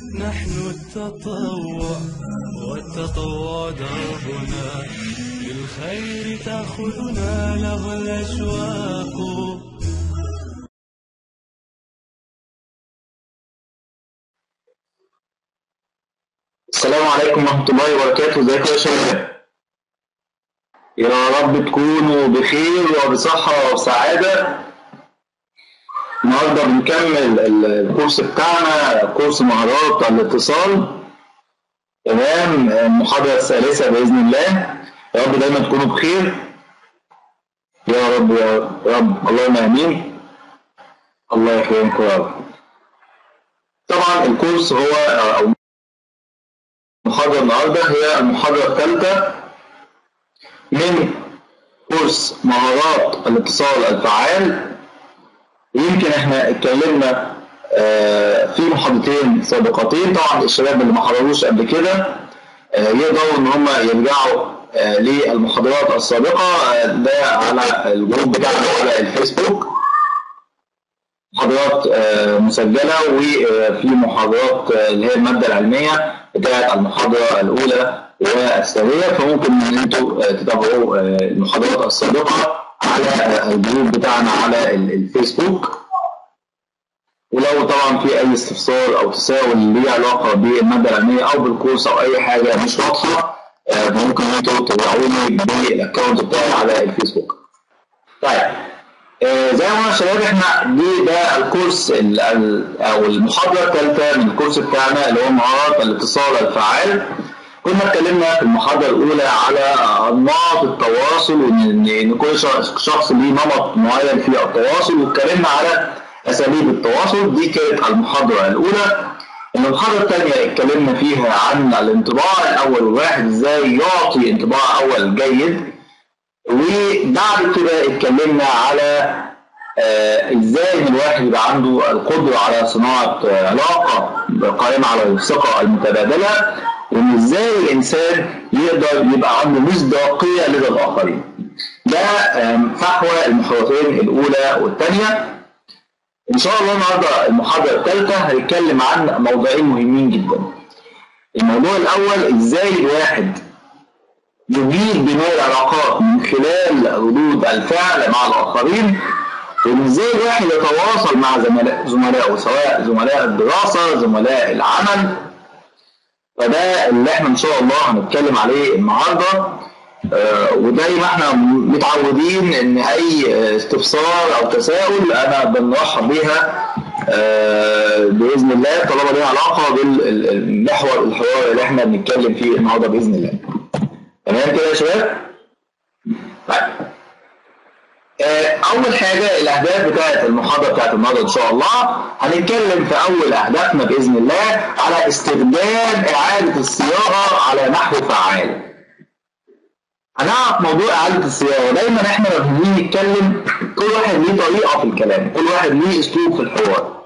نحن التطوع والتطوع دربنا للخير تأخذنا له الأشواق السلام عليكم ورحمة الله وبركاته ازيكم يا شباب يا رب تكونوا بخير وبصحة وسعادة النهاردة بنكمل ال- الكورس بتاعنا كورس مهارات الاتصال تمام المحاضرة الثالثة بإذن الله يا رب دايما تكونوا بخير يا رب يا رب اللهم آمين الله يحييكم يا رب طبعا الكورس هو أو المحاضرة النهاردة هي المحاضرة الثالثة من كورس مهارات الاتصال الفعال يمكن احنا اتكلمنا آه، في محاضرتين سابقتين طبعا الشباب اللي ما حضروش قبل كده آه، يقدروا ان هم يرجعوا آه، للمحاضرات السابقة آه، ده على الجروب بتاعنا على الفيسبوك محاضرات آه، مسجلة وفي محاضرات آه، اللي هي المادة العلمية بتاعت المحاضرة الأولى والثانية فممكن إن أنتوا آه، تتابعوا آه، المحاضرات السابقة على آه، الجروب بتاعنا على ال- الفيسبوك ولو طبعا في أي استفسار أو تساؤل ليه علاقة بالمادة العلمية أو بالكورس أو أي حاجة مش واضحة آه، فممكن إن أنتوا تتابعوني بالأكونت بتاعي على الفيسبوك. طيب آه، زي ما قلنا يا شباب احنا دي ده الكورس ال- ال- او المحاضره الثالثه من الكورس بتاعنا اللي هو مهارات الاتصال الفعال كنا اتكلمنا في المحاضره الاولى على انماط التواصل وان إن كل شخص شخص ليه نمط معين في التواصل واتكلمنا على اساليب التواصل دي كانت المحاضره الاولى المحاضره الثانيه اتكلمنا فيها عن الانطباع الاول والواحد ازاي يعطي انطباع اول جيد وبعد كده اتكلمنا على آه، ازاي ان الواحد يبقى عنده القدره على صناعه آه، علاقه قائمه على الثقه المتبادله وان ازاي الانسان يقدر يبقى عنده مصداقيه لدى الاخرين. ده آم، فحوى المحاضرتين الاولى والثانيه. ان شاء الله النهارده المحاضره الثالثه هنتكلم عن موضوعين مهمين جدا. الموضوع الاول ازاي الواحد يدير بناء العلاقات من خلال ردود الفعل مع الآخرين وإن إزاي الواحد يتواصل مع زملاء زملائه سواء زملاء الدراسة زملاء العمل فده اللي احنا إن شاء الله هنتكلم عليه النهاردة آه، وزي ما احنا متعودين ان اي استفسار او تساؤل انا بنرحب بيها آه، باذن الله طالما ليها علاقه بالمحور الحوار اللي احنا بنتكلم فيه النهارده باذن الله. تمام كده يا شباب؟ طيب. آه، أول حاجة الأهداف بتاعت المحاضرة بتاعت النهاردة إن شاء الله هنتكلم في أول أهدافنا بإذن الله على استخدام إعادة الصياغة على نحو فعال. هنعرف موضوع إعادة الصياغة، دايما إحنا لما بنيجي نتكلم كل واحد ليه طريقة في الكلام، كل واحد ليه أسلوب في الحوار.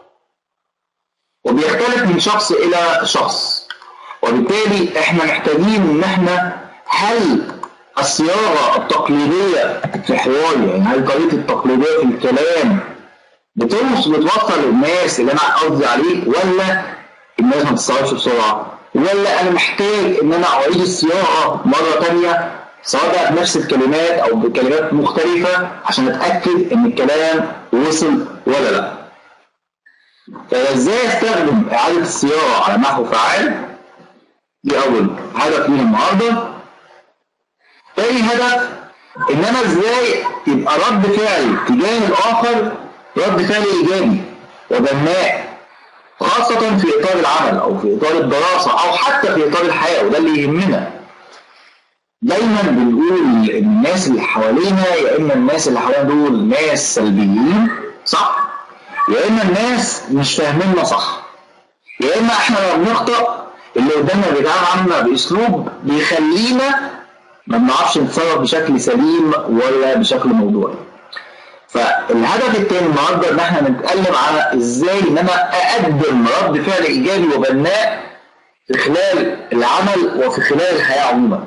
وبيختلف من شخص إلى شخص. وبالتالي احنا محتاجين ان احنا هل الصياغه التقليديه في حواري يعني هل طريقه التقليديه في الكلام بتوصل بتوصل للناس اللي انا قصدي عليه ولا الناس ما بتستوعبش بسرعه ولا انا محتاج ان انا اعيد الصياغه مره ثانيه سواء بقى بنفس الكلمات او بكلمات مختلفه عشان اتاكد ان الكلام وصل ولا لا فازاي استخدم اعاده الصياغه على نحو فعال دي اول هدف لينا النهارده تاني هدف ان انا ازاي يبقى رد فعلي تجاه الاخر رد فعل ايجابي وبناء خاصة في إطار العمل أو في إطار الدراسة أو حتى في إطار الحياة وده اللي يهمنا. دايما بنقول إن الناس اللي حوالينا يا إما الناس اللي حوالينا دول ناس سلبيين صح؟ يا إما الناس مش فاهميننا صح. يا إما إحنا لما بنخطأ اللي قدامنا بيتعامل معانا باسلوب بيخلينا ما بنعرفش نتصرف بشكل سليم ولا بشكل موضوعي. فالهدف التاني النهارده ان احنا نتكلم على ازاي ان انا اقدم رد فعل ايجابي وبناء في خلال العمل وفي خلال الحياه عموما.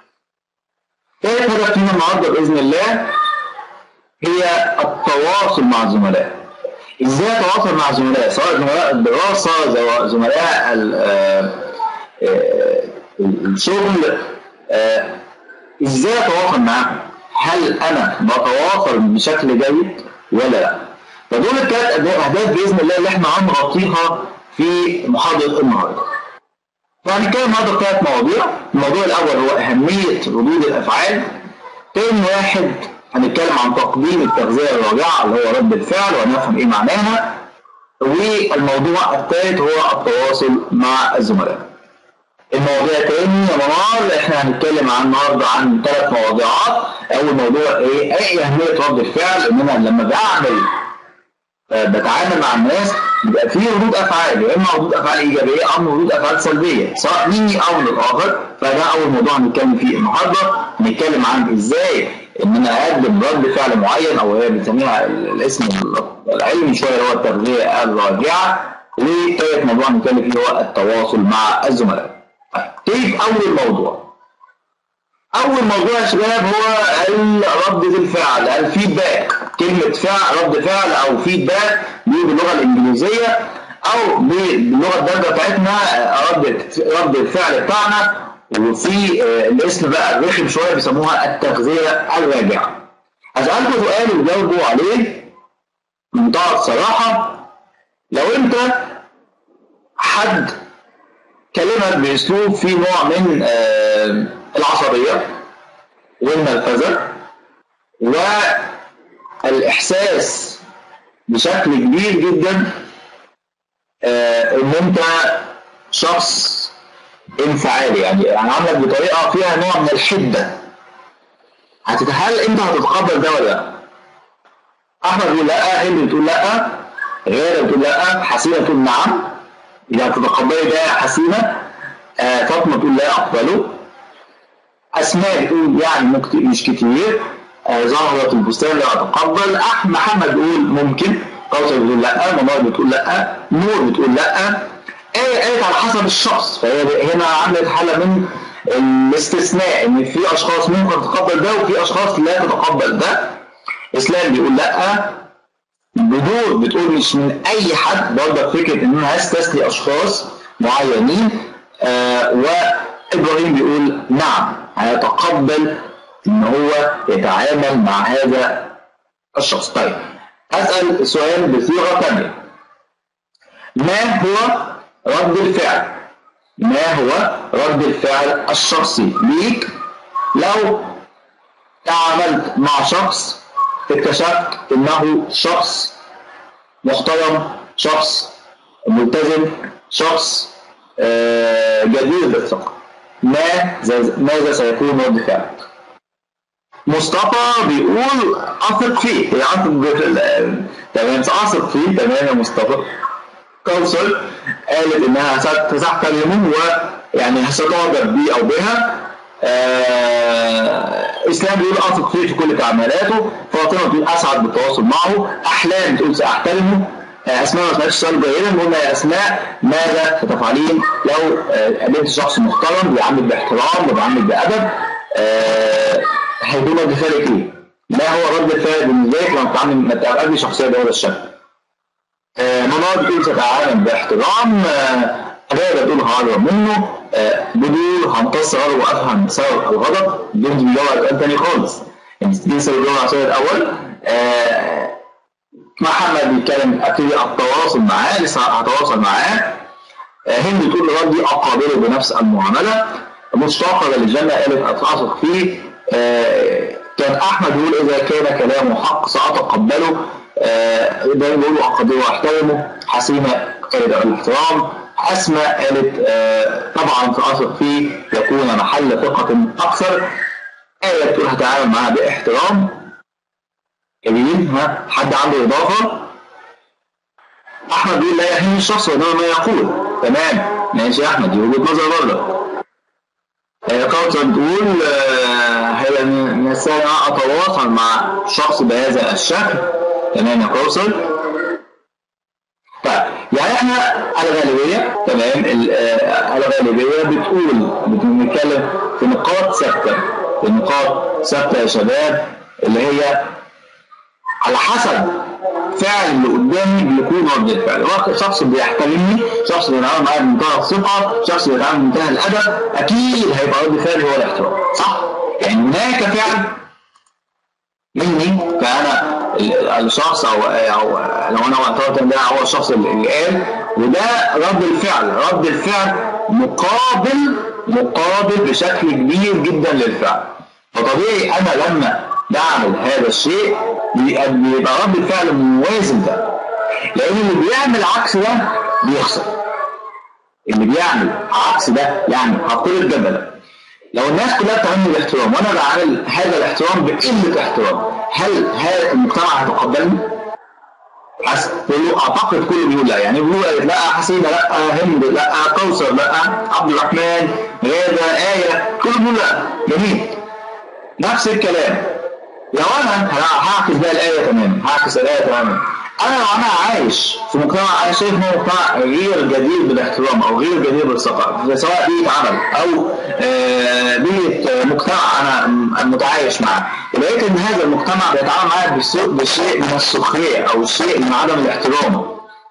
ثالث هدف لينا النهارده باذن الله هي التواصل مع الزملاء. ازاي اتواصل مع زملاء سواء زملاء الدراسه سواء زملاء ال- آه، آه، الشغل آه، ازاي اتواصل معاهم هل انا بتواصل بشكل جيد ولا لا فدول الثلاث اهداف باذن الله اللي احنا هنغطيها في محاضره النهارده فهنتكلم النهارده في ثلاث مواضيع الموضوع الاول هو اهميه ردود الافعال تاني واحد هنتكلم عن تقديم التغذيه الراجعه اللي هو رد الفعل وهنفهم ايه معناها والموضوع الثالث هو التواصل مع الزملاء المواضيع تاني يا منار احنا هنتكلم عن النهارده عن ثلاث مواضيعات اول موضوع ايه ايه اهميه رد الفعل ان انا لما بعمل آه، بتعامل مع الناس بيبقى في ردود افعال يا اما ردود افعال ايجابيه او ردود افعال سلبيه سواء مني او من الاخر فده اول موضوع هنتكلم فيه النهارده هنتكلم عن ازاي ان انا اقدم رد فعل معين او هي بنسميها ال- الاسم العلمي شويه اللي هو التغذيه الراجعه وثالث موضوع هنتكلم فيه هو التواصل مع الزملاء. طيب اول موضوع اول موضوع يا شباب هو ال- ردة الفعل الفيدباك كلمة فعل رد فعل او فيدباك دي باللغة الانجليزية او ب- باللغة الدارجة بتاعتنا آه، رد رد الفعل بتاعنا وفي آه، الاسم بقى الرخم شوية بيسموها التغذية الراجعة هسألكم سؤال وجاوبوا عليه بمنتهى الصراحة لو انت حد كلمك باسلوب فيه نوع من آه، العصبيه والنرفزه والاحساس بشكل كبير جدا آه، ان انت شخص انفعالي يعني يعني عاملك بطريقه فيها نوع من الحده هتت- هل انت هتتقبل ده ولا لا؟ احمد بيقول لا هند بتقول لا غيره بتقول لا حسينه بتقول نعم اذا تتقبلي ده يا حسينه آه فاطمه تقول لا اقبله اسماء بتقول يعني مكت- مش كتير آه زهره البستان لا اتقبل احمد محمد بيقول ممكن كوثر بتقول لا منار بتقول لا نور بتقول لا آية قالت على حسب الشخص فهي هنا عملت حالة من الاستثناء ان في اشخاص ممكن تتقبل ده وفي اشخاص لا تتقبل ده اسلام بيقول لا بدور بتقول مش من اي حد برضه فكره ان انا هستثني اشخاص معينين آه وابراهيم بيقول نعم هيتقبل ان هو يتعامل مع هذا الشخص طيب اسال سؤال بصيغه ثانيه ما هو رد الفعل ما هو رد الفعل الشخصي ليك لو تعاملت مع شخص اكتشفت انه شخص محترم شخص ملتزم شخص آه، جدير بالثقة ما ماذا سيكون رد فعلك؟ مصطفى بيقول اثق فيه هي اثق بال- تمام اثق فيه تمام يا مصطفى كوثر قالت انها ستحترمه ويعني ستعجب بي او بها آه اسلام بيقول اثق فيه في كل تعاملاته فاطمه بتقول اسعد بالتواصل معه احلام بتقول ساحترمه آه، اسماء ما سمعتش السؤال جيدا قلنا يا اسماء ماذا ستفعلين لو آه، قابلت شخص محترم بيعاملك باحترام وبيعاملك بادب آه، هيكون رد فعلك ايه؟ ما هو رد الفعل بالنسبه لك لما تتعامل لما تقابلي شخصيه بهذا الشكل؟ آه، منار بتقول تتعامل باحترام آه، غير بتقول هقرب منه آه، بدول همتص غضب وافهم سبب الغضب دول بيجاوب على سؤال تاني خالص يعني لسه بيجاوب على السؤال الاول آه، محمد بيتكلم ابتدي اتواصل معاه لسه هتواصل معاه آه، هند بتقول ردي اقابله بنفس المعامله مشتاقه للجنه قالت اثق فيه آه، كان احمد يقول اذا كان كلامه حق ساتقبله آه، دايما بيقولوا اقدره واحترمه حسينه قالت الاحترام اسماء قالت آه، طبعا ساثق فيه يكون محل ثقه اكثر آية بتقول هتعامل معاه باحترام جميل ها حد عنده اضافه احمد بيقول لا يهم الشخص وانما ما يقول تمام ماشي يا احمد دي وجهه نظر برضه آه، كوثر بتقول آه، هي من من السهل أن أنا اتواصل مع شخص بهذا الشكل تمام يا كوثر طيب يعني احنا الغالبيه تمام ال- آه، الغالبيه بتقول بنتكلم في نقاط ثابته في نقاط ثابته يا شباب اللي هي على حسب فعل اللي قدامي بيكون رد الفعل هو شخص بيحترمني شخص بيتعامل معايا بمنتهى الثقه شخص بيتعامل بمنتهى الادب اكيد هيبقى رد فعلي هو الاحترام صح يعني هناك فعل مني فانا الشخص او او لو انا اعتبرت ان ده هو الشخص اللي قال وده رد الفعل رد الفعل مقابل مقابل بشكل كبير جدا للفعل فطبيعي انا لما بعمل هذا الشيء بيبقى رد الفعل موازن ده لان اللي بيعمل عكس ده بيخسر اللي بيعمل عكس ده يعني هفترض جدلا لو الناس كلها بتعمل الاحترام وانا بعمل هذا الاحترام بقله احترام هل هذا المجتمع هيتقبلني؟ حس... اعتقد كله بيقول لا يعني بيقول لا حسينه لا هند لا كوثر لا عبد الرحمن غاده ايه كله بيقول لا جميل نفس الكلام لو انا هعكس بقى الايه تماما هعكس الايه تماما انا لو انا عايش في مجتمع انا شايف انه مجتمع غير جدير بالاحترام او غير جدير بالثقه سواء بيئه عمل او بيئه مجتمع انا متعايش معاه ولقيت ان هذا المجتمع بيتعامل معايا بشيء من السخريه او شيء من عدم الاحترام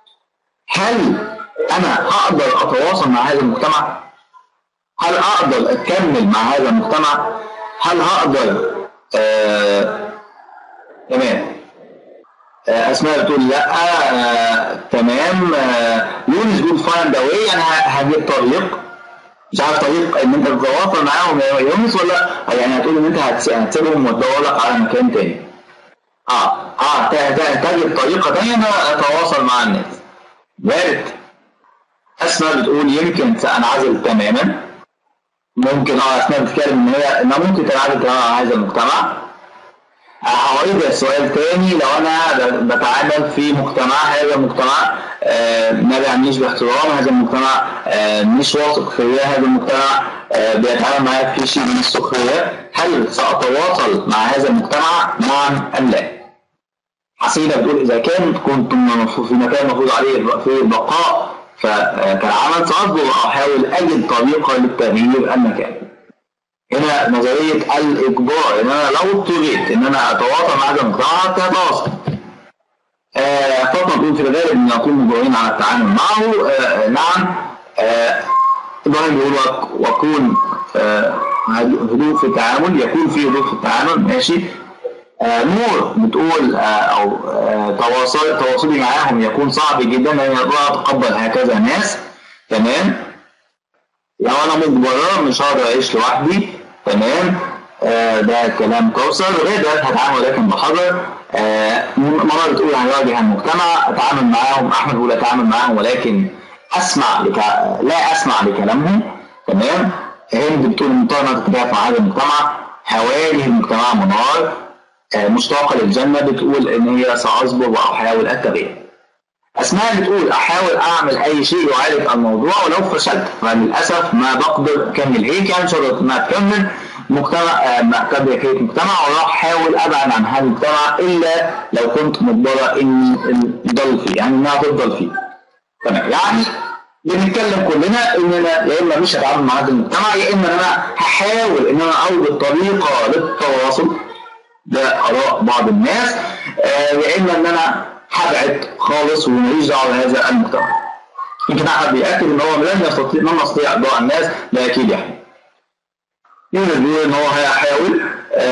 هل انا هقدر اتواصل مع هذا المجتمع؟ هل اقدر اكمل مع هذا المجتمع؟ هل هقدر آه تمام آه اسماء بتقول لا آه تمام آه يونس بيقول فايند اواي يعني هجيب طريق مش عارف طريق ان انت تتواصل معاهم يا يونس ولا يعني هتقول ان انت هتسيبهم وتدور لك على مكان تاني اه اه تجد طريقه تانيه ان اتواصل مع الناس وارد اسماء بتقول يمكن سانعزل تماما ممكن اه اسماء بتتكلم ان هي انها ممكن تنعزل تماما عن هذا المجتمع هعيد السؤال تاني لو انا بتعامل في مجتمع هذا المجتمع آه ما بيعملنيش باحترام هذا المجتمع آه مش واثق فيا هذا المجتمع آه بيتعامل معايا في شيء من السخريه هل ساتواصل مع هذا المجتمع نعم ام لا؟ حسينه بتقول اذا كان كنت في مكان مفروض عليه في البقاء فكالعمل ساصبر واحاول اجد طريقه للتغيير المكان. هنا نظريه الاجبار ان انا لو اضطريت ان انا اتواصل مع هذا المجتمع هتواصل. آه فاطمه بتقول في الغالب ان نكون مجبرين على التعامل معه آه نعم آه ابراهيم بيقول وكون آه هدوء في التعامل يكون في هدوء في التعامل ماشي آه نور بتقول آه او آه تواصل تواصلي معاهم يكون صعب جدا لان لا اتقبل هكذا ناس تمام لو انا مجبرة مش هقدر اعيش لوحدي تمام آه ده كلام كوثر غدا هتعامل ولكن بحذر آه مرة بتقول هنواجه المجتمع اتعامل معاهم احمد بيقول اتعامل معاهم ولكن اسمع لك... لا اسمع لكلامهم تمام هند بتقول مضطر تتجاهل مع هذا المجتمع هواجه المجتمع منار مشتاقة للجنة بتقول إن هي سأصبر وأحاول التغيير. أسماء بتقول أحاول أعمل أي شيء يعالج الموضوع ولو فشلت فللأسف ما بقدر أكمل هيك يعني شرط ما تكمل مجتمع ما قد يكون مجتمع وراح أحاول أبعد عن هذا المجتمع إلا لو كنت مجبرة إني أضل فيه يعني إنها تفضل فيه. تمام يعني بنتكلم كلنا اننا يا اما مش هتعامل مع هذا المجتمع يا اما انا هحاول ان انا اوجد طريقه للتواصل ده اراء بعض الناس آه يا اما ان انا هبعد خالص وماليش دعوه بهذا المجتمع. يمكن احد بياكد ان هو لن يستطيع لن يستطيع ضوء الناس ده اكيد يعني. يونس بيقول ان هو هيحاول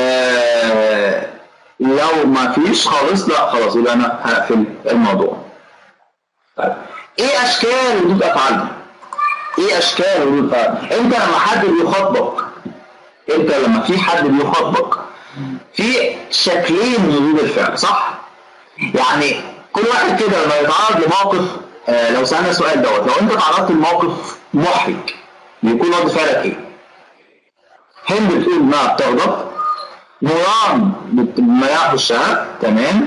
آه لو ما فيش خالص لا خلاص يبقى انا هقفل الموضوع. طيب ايه اشكال ردود افعالنا؟ ايه اشكال ردود افعالنا؟ انت لما حد بيخاطبك انت لما في حد بيخاطبك في شكلين من ردود الفعل صح؟ يعني كل واحد كده لما يتعرض لموقف آه لو سالنا السؤال دوت لو انت تعرضت لموقف محرج بيكون رد فعلك ايه؟ هند بتقول انها بتغضب نوران بتميح وشها تمام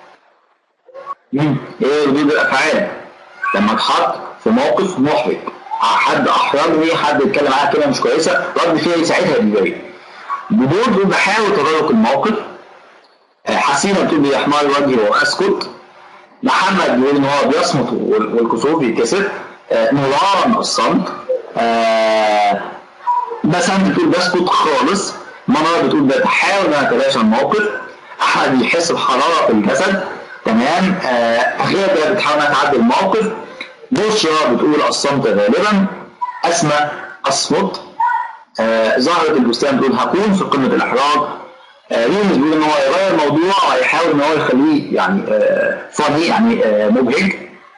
ايه ردود الافعال لما اتحط في موقف محرج حد احرجني حد اتكلم معايا كلمه مش كويسه رد فعلي ساعتها بيبقى بدور بحاول تدارك الموقف حسينة بتقول بيحمر وجهي واسكت محمد بيقول ان هو بيصمت والكسوف بيتكسر نوران الصمت بسام بتقول بسكت خالص منار بتقول بتحاول ان اتلاشى الموقف احد يحس بحراره في الجسد تمام آه غاده بتحاول انها تعدي الموقف بشرى بتقول الصمت غالبا اسمى اصمت آه زهره البستان بتقول هكون في قمه الاحراج آه يونس بيقول ان هو يغير الموضوع ويحاول ان هو يخليه يعني آه فاني يعني آه مبهج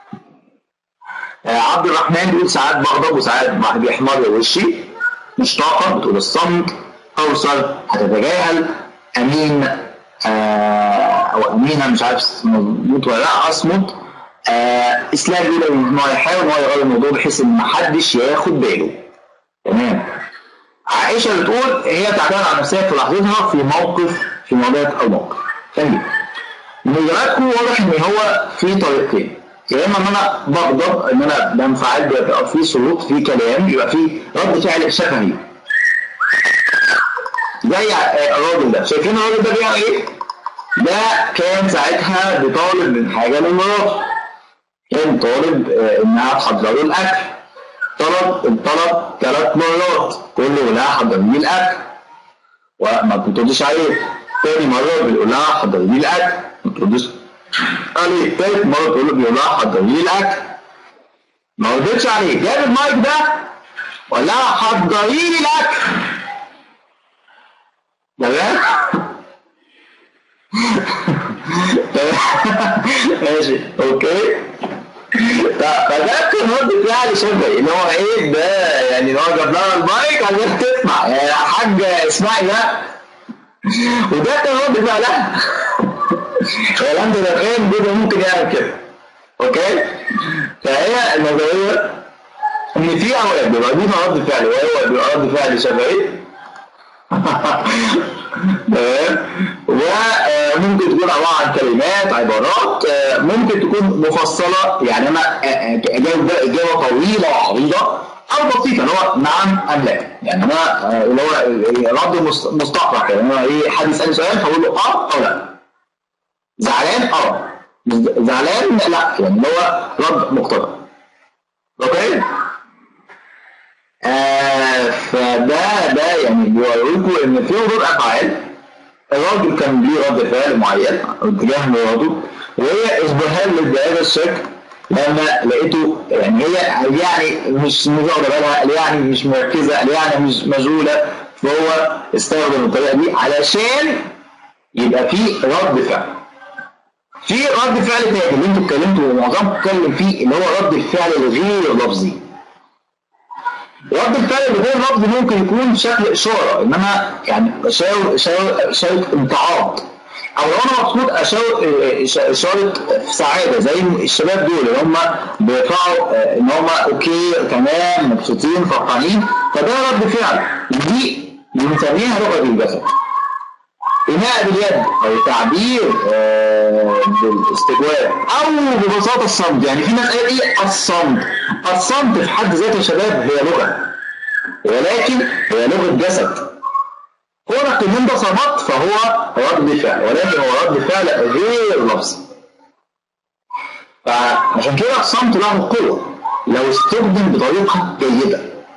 آه عبد الرحمن بيقول ساعات بغضب وساعات بيحمر وشي مشتاقة بتقول الصمت أوصل هتتجاهل أمين آه أو أمينة مش عارف مظبوط ولا لا أصمت آه إسلام بيقول إن هو يحاول إن هو يغير الموضوع بحيث إن محدش ياخد باله تمام عائشة بتقول هي تعتمد على نفسها في لحظتها في موقف في مواجهة الموقف تمام من إجاباتكم واضح إن هو في طريقتين يا اما ان انا بغضب ان انا بنفعل بيبقى في صوت في كلام يبقى في رد فعل شفهي زي الراجل ده شايفين الراجل ده بيعمل ايه؟ ده كان ساعتها بيطالب من حاجه من مراته كان طالب انها تحضر له الاكل طلب الطلب ثلاث مرات كل لها حضر لي الاكل وما بتردش عليه تاني مره بيقول لها حضر لي الاكل ما بتردش عليه تالت مرة تقول له بيقول لها حضري لي الأكل ما ردتش عليه جاب المايك ده وقال لها حضري لي الأكل تمام ماشي اوكي فده كان رد فعل شبهي اللي هو ايه ده يعني اللي هو جاب لها المايك عشان تسمع يا حاج اسمعي ده وده كان رد فعلها الكلام ده تخيل جدا ممكن يعمل كده اوكي فهي النظريه ان في اوقات بيبقى دي رد فعل وهو بيبقى رد فعل شفهي تمام وممكن تكون عباره عن كلمات عبارات ممكن تكون مفصله يعني انا اجاوب ده اجابه طويله وعريضه او بسيطه اللي هو نعم ام لا يعني انا اللي هو رد مستقرع كده انا ايه حد يسالني سؤال فاقول له اه او لا زعلان اه زعلان لا يعني اللي هو رد مقتضى اوكي آه فده ده يعني بيوريكم ان في ردود افعال الراجل كان ليه رد فعل معين اتجاه مراته وهي اصبهال بهذا الشكل لما لقيته يعني هي يعني مش مش واخده بالها يعني مش مركزه يعني مش مشغوله فهو استخدم الطريقه دي علشان يبقى في رد فعل في رد فعل تاني اللي انتوا اتكلمتوا ومعظمكم اتكلم فيه اللي هو رد الفعل الغير لفظي. رد الفعل الغير لفظي ممكن يكون بشكل اشاره انما يعني اشاور اشاور اشاره امتعاض او لو انا مبسوط اشاور اشاره سعاده زي الشباب دول اللي هم بيرفعوا ان هم اوكي تمام مبسوطين فرحانين فده رد فعل دي بنسميها لغه الجسد. إيماء باليد أو تعبير آه بالاستجواب أو ببساطة الصمت يعني في ناس قالت إيه الصمت الصمت في حد ذاته يا شباب هي لغة ولكن هي لغة جسد كونك إن أنت صمت فهو رد فعل ولكن هو رد فعل غير لفظي فعشان كده الصمت له قوة لو استخدم بطريقة جيدة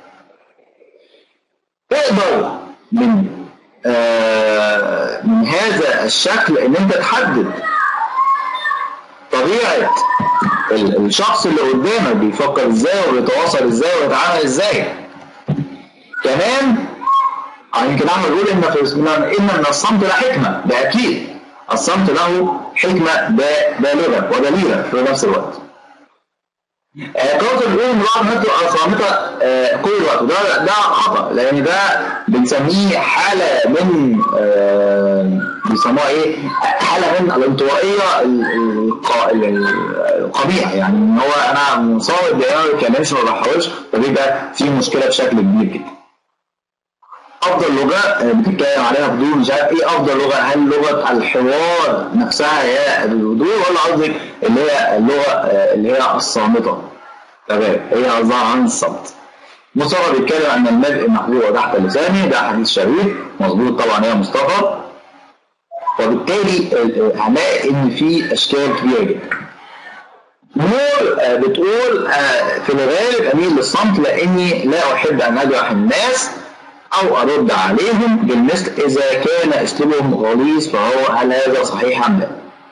تقدر من آه من هذا الشكل ان انت تحدد طبيعه الشخص اللي قدامك بيفكر ازاي وبيتواصل ازاي ويتعامل ازاي كمان يمكن احنا بنقول ان في ان من الصمت له حكمه ده اكيد الصمت له حكمه بالغه ودليله في نفس الوقت قوة بيقول ان بعض الناس تبقى صامتة كل الوقت ده ده خطأ لأن ده بنسميه حالة من بيسموها إيه؟ حالة من الانطوائية القبيحة يعني إن هو أنا صامت دايما ما بتكلمش ما بحاولش فبيبقى في مشكلة بشكل كبير جدا. أفضل لغة بتتكلم عليها بدون مش عارف إيه أفضل لغة هل لغة الحوار نفسها هي الهدوء ولا قصدك اللي هي اللغة اللي هي الصامتة؟ تمام هي عبارة عن الصمت. مصطفى بيتكلم عن الملء محبوب تحت لسانه ده حديث شريف مظبوط طبعا يا مصطفى وبالتالي هنلاقي ان في اشكال كبيره جدا. نور بتقول في الغالب اميل للصمت لاني لا احب ان اجرح الناس او ارد عليهم بالمثل اذا كان اسلوبهم غليظ فهو هل هذا صحيح ام لا؟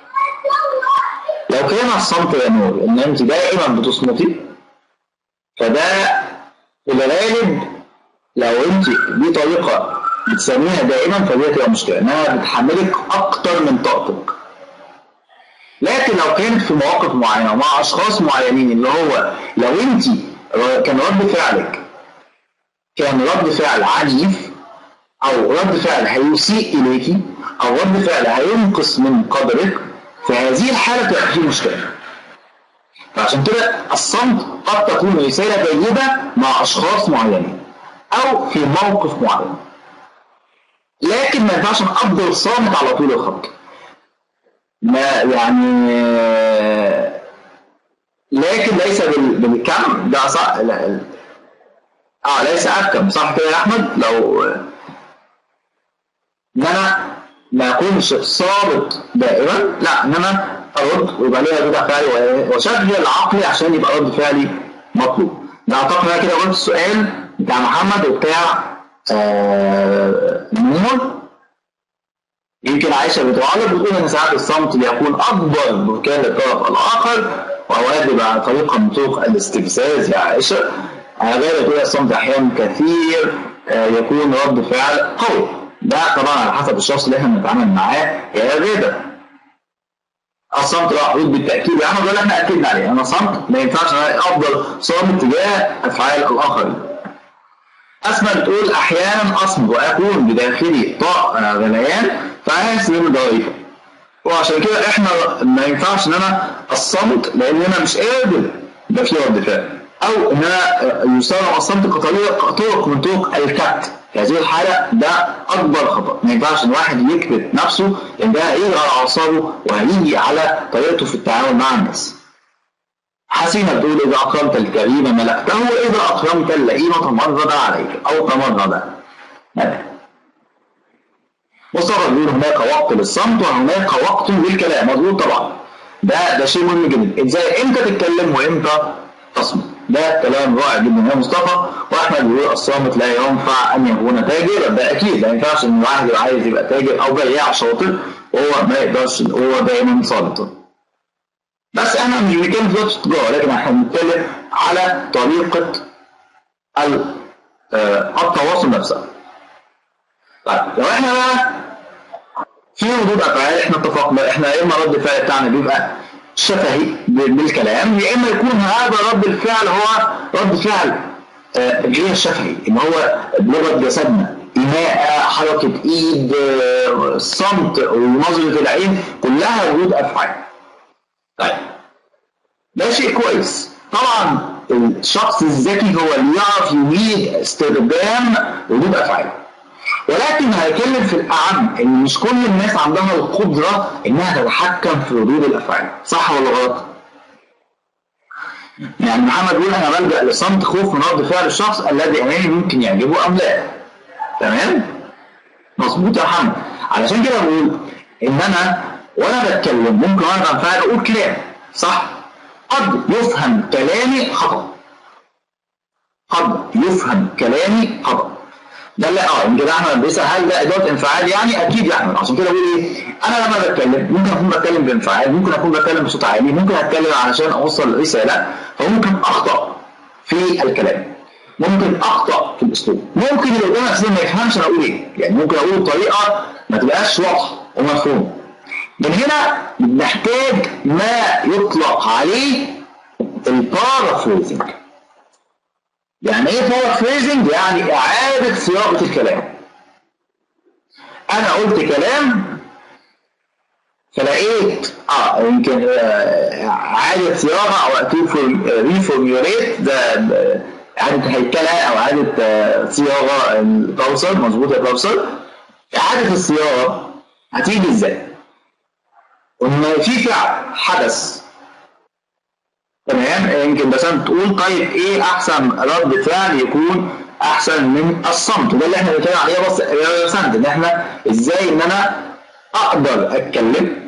لو كان الصمت يا نور ان انت دائما بتصمتي فده في الغالب لو انت دي طريقه بتسميها دائما فدي هتبقى مشكله انها بتحملك اكتر من طاقتك لكن لو كانت في مواقف معينه ومع اشخاص معينين اللي هو لو انت كان رد فعلك كان رد فعل عنيف او رد فعل هيسيء اليكي او رد فعل هينقص من قدرك في هذه الحاله تبقى في مشكله فعشان كده الصمت قد تكون رساله جيده مع اشخاص معينين او في موقف معين لكن ما ينفعش افضل صامت على طول الخط ما يعني لكن ليس بالكم ده صح لا اه ليس اكم صح كده يا احمد لو ان انا ما اكونش صامت دائما لا ان انا ارد ويبقى ليها رد فعلي واشغل عقلي عشان يبقى رد فعلي مطلوب ده اعتقد انا كده قلت السؤال بتاع محمد وبتاع آه نور يمكن عائشه بتعلق بتقول ان ساعات الصمت بيكون اكبر بركان للطرف الاخر واوقات بيبقى طريقه من طرق الاستفزاز يا عائشه غير تقول الصمت احيانا كثير آه يكون رد فعل قوي ده طبعا على حسب الشخص اللي احنا بنتعامل معاه يا غيبه الصمت له حدود بالتاكيد يعني ده اللي احنا اكدنا عليه انا صمت ما ينفعش انا افضل صامت تجاه افعال الاخرين اسماء بتقول احيانا اصمت واكون بداخلي طاق غليان فاحس اني ضعيفه وعشان كده احنا ما ينفعش ان انا الصمت لان انا مش قادر يبقى في رد فعل او ان انا يستخدم الصمت كطرق من طرق الكبت في هذه الحالة ده أكبر خطأ، ما ينفعش إن واحد يكبت نفسه لأن ده هيجي على أعصابه وهيجي على طريقته في التعامل مع الناس. حسينة بتقول إذا أكرمت الكريم ملكته وإذا أكرمت اللئيم تمرد عليك أو تمرد. مصطفى بيقول هناك وقت للصمت وهناك وقت للكلام، مظبوط طبعا. ده ده شيء مهم جدا، إزاي إمتى تتكلم وإمتى تصمت. ده كلام رائع جدا يا مصطفى واحمد بيقول الصامت لا ينفع ان يكون تاجر ده اكيد ما ينفعش ان الواحد يبقى عايز يبقى تاجر او بياع شاطر وهو ما يقدرش هو دايما صامت بس احنا مش بنتكلم في وقت التجاره لكن احنا بنتكلم على طريقه التواصل نفسها طيب لو احنا بقى في ردود افعال احنا اتفقنا احنا يا اما رد الفعل بتاعنا بيبقى شفهي بالكلام يا اما يكون هذا رد الفعل هو رد فعل غير آه شفهي ان هو بلغه جسدنا ايماء حركه ايد آه صمت ونظره العين كلها ردود افعال طيب ده شيء كويس طبعا الشخص الذكي هو اللي يعرف يميز استخدام ردود افعال ولكن هيتكلم في الأعم إن مش كل الناس عندها القدرة إنها تتحكم في ردود الأفعال، صح ولا غلط؟ يعني محمد بيقول أنا بلجأ لصمت خوف من رد فعل الشخص الذي أمامي ممكن يعجبه أم لا. تمام؟ مظبوط يا محمد. علشان كده بقول إن أنا وأنا بتكلم ممكن وأنا بنفعل أقول كلام، صح؟ قد يفهم كلامي خطأ. قد يفهم كلامي خطأ. ده لا اه يمكن احمد بيسال هل ده اداره انفعال يعني اكيد يا احمد عشان كده بقول ايه انا لما بتكلم ممكن اكون بتكلم بانفعال ممكن اكون بتكلم بصوت عالي ممكن اتكلم علشان اوصل رساله فممكن اخطا في الكلام ممكن اخطا في الاسلوب ممكن اللي قدامي اساسا ما يفهمش انا اقول ايه يعني ممكن اقول بطريقه ما تبقاش واضحه ومفهومه من هنا نحتاج ما يطلق عليه البارافريزنج يعني ايه بارافريزنج؟ يعني اعادة صياغة الكلام. انا قلت كلام فلقيت اه يمكن آه اعادة صياغة او ريفورميوليت ده اعادة هيكلة او اعادة آه صياغة الكوثر مظبوط يا كوثر اعادة الصياغة هتيجي ازاي؟ ان في فعل حدث تمام يمكن بس تقول طيب ايه احسن رد فعل يكون احسن من الصمت وده اللي احنا بنتكلم عليه بس بس ان احنا ازاي ان انا اقدر اتكلم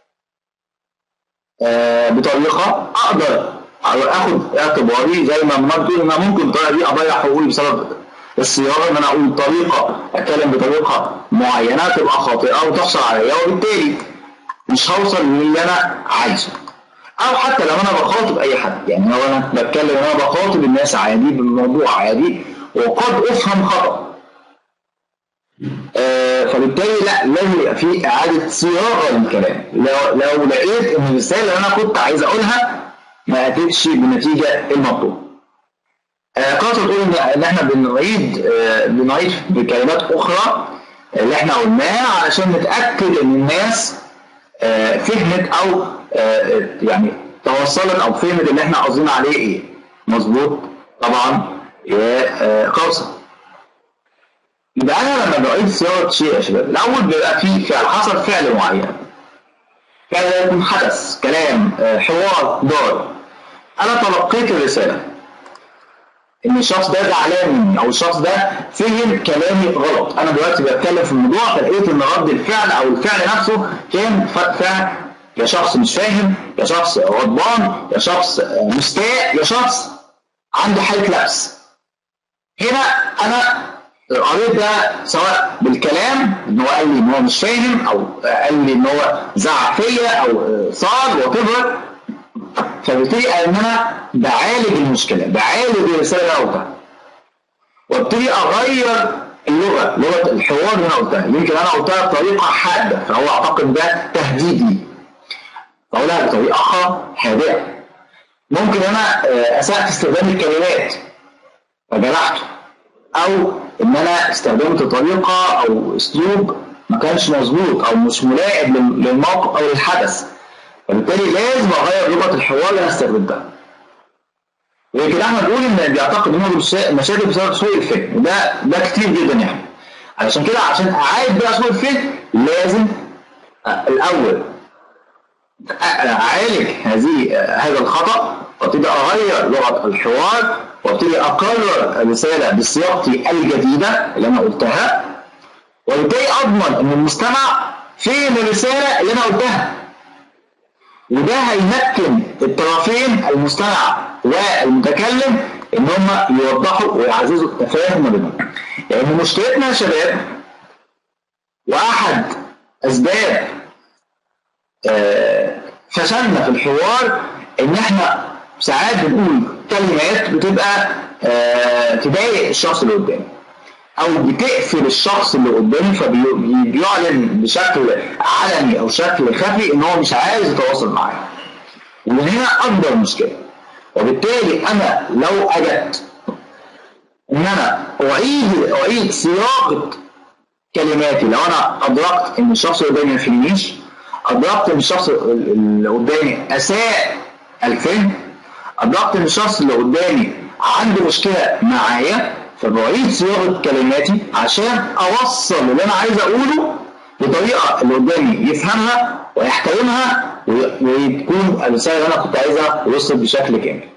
آه بطريقه اقدر اخد اعتباري زي ما ما بتقول ان انا ممكن بالطريقه دي اضيع حقوقي بسبب الصياغه ان انا اقول طريقه اتكلم بطريقه معينه تبقى خاطئه وتحصل عليا وبالتالي مش هوصل للي انا عايزه او حتى لو انا بخاطب اي حد يعني لو انا بتكلم انا بخاطب الناس عادي بالموضوع عادي وقد افهم خطا آه فبالتالي لا لازم يبقى في اعاده صياغه للكلام لو لو لقيت ان الرساله اللي انا كنت عايز اقولها ما اتتش بالنتيجه المطلوبه آه قصد تقول ان ان احنا بنعيد آه بنعيد بكلمات اخرى اللي احنا قلناه علشان نتاكد ان الناس آه فهمت او آه يعني توصلت او فهمت اللي احنا قصدنا عليه ايه مظبوط طبعا يا آه قوسه يبقى انا لما بعيد صياغه شيء يا شباب الاول بيبقى في فعل حصل فعل معين فعل يكون حدث كلام آه حوار دار انا تلقيت الرساله ان الشخص ده زعلان مني او الشخص ده فهم كلامي غلط انا دلوقتي بتكلم في الموضوع فلقيت ان رد الفعل او الفعل نفسه كان فعل يا شخص مش فاهم يا شخص غضبان يا شخص مستاء يا شخص عنده حاله لبس هنا انا قريت ده سواء بالكلام ان هو قال لي ان هو مش فاهم او قال لي ان هو زعق فيا او صار وات فبالتالي ان انا بعالج المشكله بعالج الرساله اللي انا قلتها وابتدي اغير اللغه لغه الحوار اللي انا قلتها يمكن انا قلتها بطريقه حاده فهو اعتقد ده تهديد لي فاقولها بطريقه هادئه ممكن انا اساء في استخدام الكلمات فجرحته او ان انا استخدمت طريقه او اسلوب ما كانش مظبوط او مش ملائم للموقف او للحدث فبالتالي لازم اغير لغه الحوار اللي انا استخدمتها. ويمكن احمد بيقول ان بيعتقد ان هو مشاكل بسبب سوء الفهم وده ده كتير جدا يعني. علشان كده عشان اعالج بقى سوء الفهم لازم الاول اعالج هذه هذا الخطا وابتدي اغير لغه الحوار وابتدي اكرر الرساله بصياغتي الجديده اللي انا قلتها وبالتالي اضمن ان المستمع فهم الرساله اللي انا قلتها وده هيمكن الطرفين المستمع والمتكلم ان هم يوضحوا ويعززوا التفاهم ما بينهم. لان يعني مشكلتنا يا شباب واحد اسباب آه فشلنا في الحوار ان احنا ساعات بنقول كلمات بتبقى آه تضايق الشخص اللي قدامي او بتقفل الشخص اللي قدامي فبيعلن بشكل علني او شكل خفي ان هو مش عايز يتواصل معايا ومن هنا اكبر مشكله وبالتالي انا لو اجدت ان انا اعيد اعيد صياغه كلماتي لو انا ادركت ان الشخص اللي قدامي ما فهمنيش ادركت ان الشخص اللي قدامي اساء الفهم ادركت ان الشخص اللي قدامي عنده مشكله معايا فبعيد صياغه كلماتي عشان اوصل اللي انا عايز اقوله بطريقه اللي قدامي يفهمها ويحترمها وتكون الرساله اللي انا كنت عايزها وصلت بشكل كامل.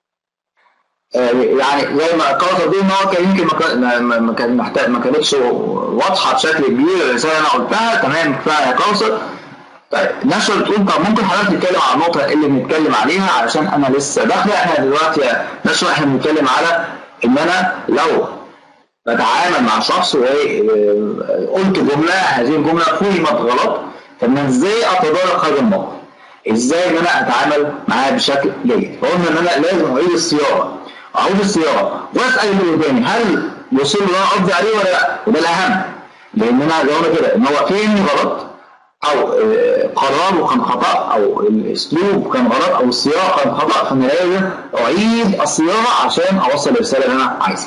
يعني زي ما قرأت دي ان هو كان يمكن ما كان محتاج ما كانتش واضحه بشكل كبير الرساله اللي انا قلتها تمام كفايه يا كوثر طيب نشر تقول طب ممكن حضرتك تتكلم على النقطه اللي بنتكلم عليها علشان انا لسه داخله احنا دلوقتي يا نشر احنا بنتكلم على ان انا لو بتعامل مع شخص وقلت جمله هذه الجمله فهمت غلط طب ازاي اتدارك هذا الموقف؟ ازاي ان انا اتعامل معاه بشكل جيد؟ فقلنا ان انا لازم اعيد الصياغه اعيد الصياغه واسال اللي قدامي هل وصل اللي انا قصدي عليه ولا لا؟ وده الاهم لان انا زي ما كده ان هو فهمني غلط او قراره كان خطا او الاسلوب كان غلط او الصياغه كان خطا فانا لازم اعيد الصياغه عشان اوصل الرساله اللي انا عايزها.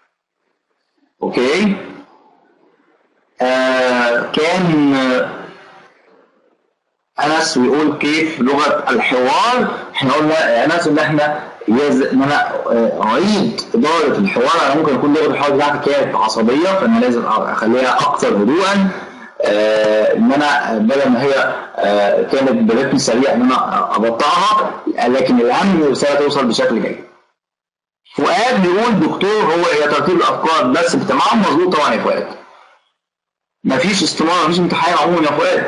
اوكي؟ آه كان انس بيقول كيف لغه الحوار احنا قلنا يا انس ان احنا يز... ان انا اعيد اداره الحوار انا ممكن يكون لغه الحوار بتاعتي كانت عصبيه فانا لازم اخليها اكثر هدوءا آه ان انا بدل ما هي آه كانت برتم سريع ان انا ابطئها لكن الاهم ان الرساله توصل بشكل جيد. فؤاد بيقول دكتور هو هي ترتيب الافكار بس اجتماعهم مظبوط طبعا يا فؤاد. مفيش استمرار مفيش امتحان عموما يا فؤاد.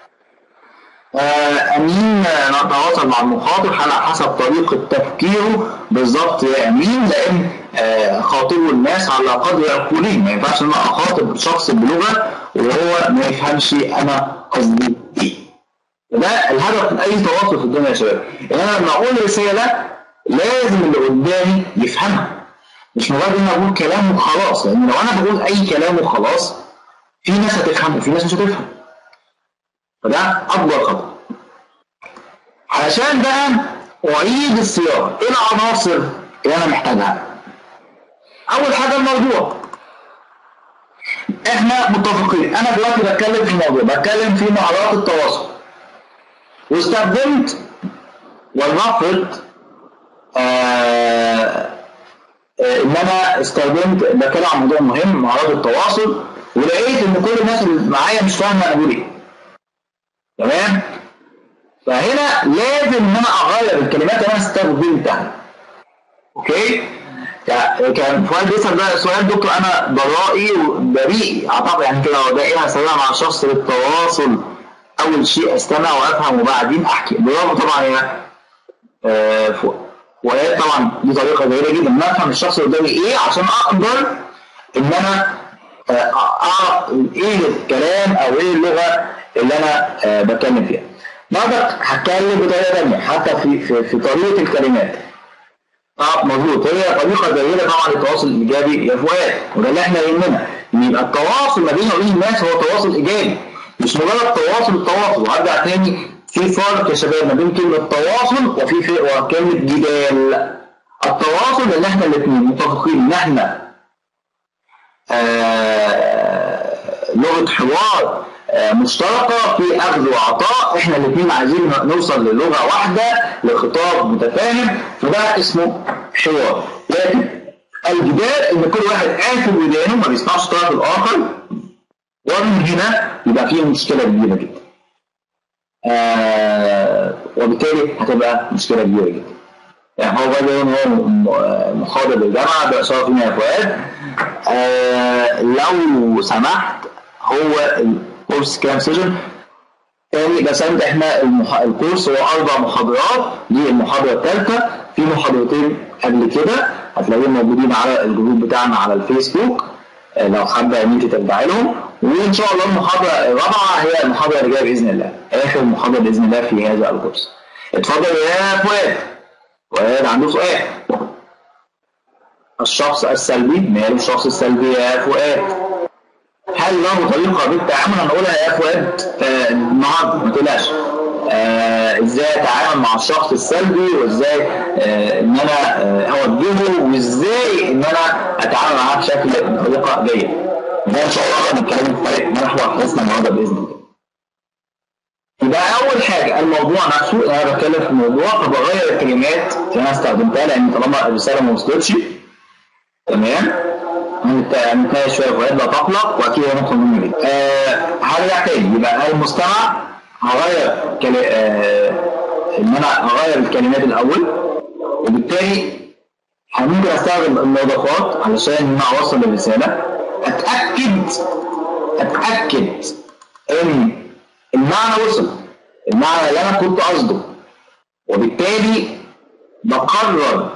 آه امين نتواصل مع المخاطب على حسب طريقه تفكيره بالظبط يا امين لان آه خاطب يخاطبوا الناس على قدر عقولهم ما ينفعش ان انا اخاطب شخص بلغه وهو ما يفهمش انا قصدي ايه ده الهدف من اي تواصل في الدنيا يا شباب ان انا لما اقول رساله لازم اللي قدامي يفهمها مش مجرد ان انا اقول كلام وخلاص لان لو انا بقول اي كلام وخلاص في ناس هتفهم وفي ناس مش هتفهم فده اكبر خطأ علشان بقى اعيد الصياغه ايه العناصر اللي انا محتاجها اول حاجه الموضوع احنا متفقين انا دلوقتي بتكلم في موضوع بتكلم في مهارات التواصل واستخدمت ولنفرض آه آه ان انا استخدمت بتكلم عن موضوع مهم مهارات التواصل ولقيت ان كل الناس اللي معايا مش فاهمه انا بقول ايه تمام فهنا لازم ان انا اغير الكلمات اللي انا استخدمتها اوكي كان فؤاد بيسال بقى سؤال دكتور انا برائي بريء اعتقد يعني كده هو دائما استخدمها مع الشخص للتواصل اول شيء استمع وافهم وبعدين احكي برافو طبعا يا آه فؤاد طبعا دي طريقه جيده جدا ان افهم الشخص اللي قدامي ايه عشان اقدر ان انا اعرف ايه الكلام او ايه اللغه اللي انا آه بتكلم فيها. برضك هتكلم بطريقه ثانيه حتى في في, في طريقه الكلمات. اه مظبوط هي طريقه جيده طبعا للتواصل الايجابي يا فؤاد وده اللي احنا يهمنا ان يبقى التواصل ما بيني وبين الناس هو تواصل ايجابي مش مجرد تواصل التواصل وهرجع تاني في فرق يا شباب ما بين كلمه تواصل وفي فرق وكلمه جدال. التواصل ان احنا الاثنين متفقين ان احنا آه لغه حوار آه مشتركه في اخذ وعطاء احنا الاثنين عايزين نوصل للغه واحده لخطاب متفاهم فده اسمه حوار لكن الجدال ان كل واحد قافل ودانه ما بيسمعش الطرف الاخر ومن هنا يبقى فيه مشكله كبيره جدا آه وبالتالي هتبقى مشكله كبيره جدا يعني هو بدأ هو محاضر بالجامعة بإشارة فينا يا فؤاد آه لو سمحت هو الكورس كام سيشن تاني بس انت احنا المح... الكورس هو اربع محاضرات دي المحاضره الثالثه في محاضرتين قبل كده هتلاقيهم موجودين على الجروب بتاعنا على الفيسبوك آه لو حابه ان انت ترجعي لهم وان شاء الله المحاضره الرابعه هي المحاضره اللي جايه باذن الله اخر محاضره باذن الله في هذا الكورس اتفضل يا فؤاد فؤاد عنده سؤال الشخص السلبي ماله الشخص السلبي يا فؤاد هل له طريقة بالتعامل هنقولها يا فؤاد آه النهارده ما تقلقش آه ازاي اتعامل مع الشخص السلبي وازاي آه ان انا آه اوجهه وازاي ان انا اتعامل معاه بشكل بطريقة جيدة ده ان شاء الله هنتكلم في محور حديثنا النهارده باذن الله يبقى اول حاجه الموضوع نفسه انا بتكلم في موضوع فبغير الكلمات اللي انا استخدمتها لان طالما الرساله ما وصلتش تمام هنتناقش شويه فؤاد لا تقلق واكيد هندخل منه جدا آه هرجع تاني يبقى المستمع هغير كل... آه ان انا اغير الكلمات الاول وبالتالي ممكن استخدم الاضافات علشان ان انا اوصل الرساله اتاكد اتاكد ان المعنى وصل المعنى اللي انا كنت قصده وبالتالي بقرر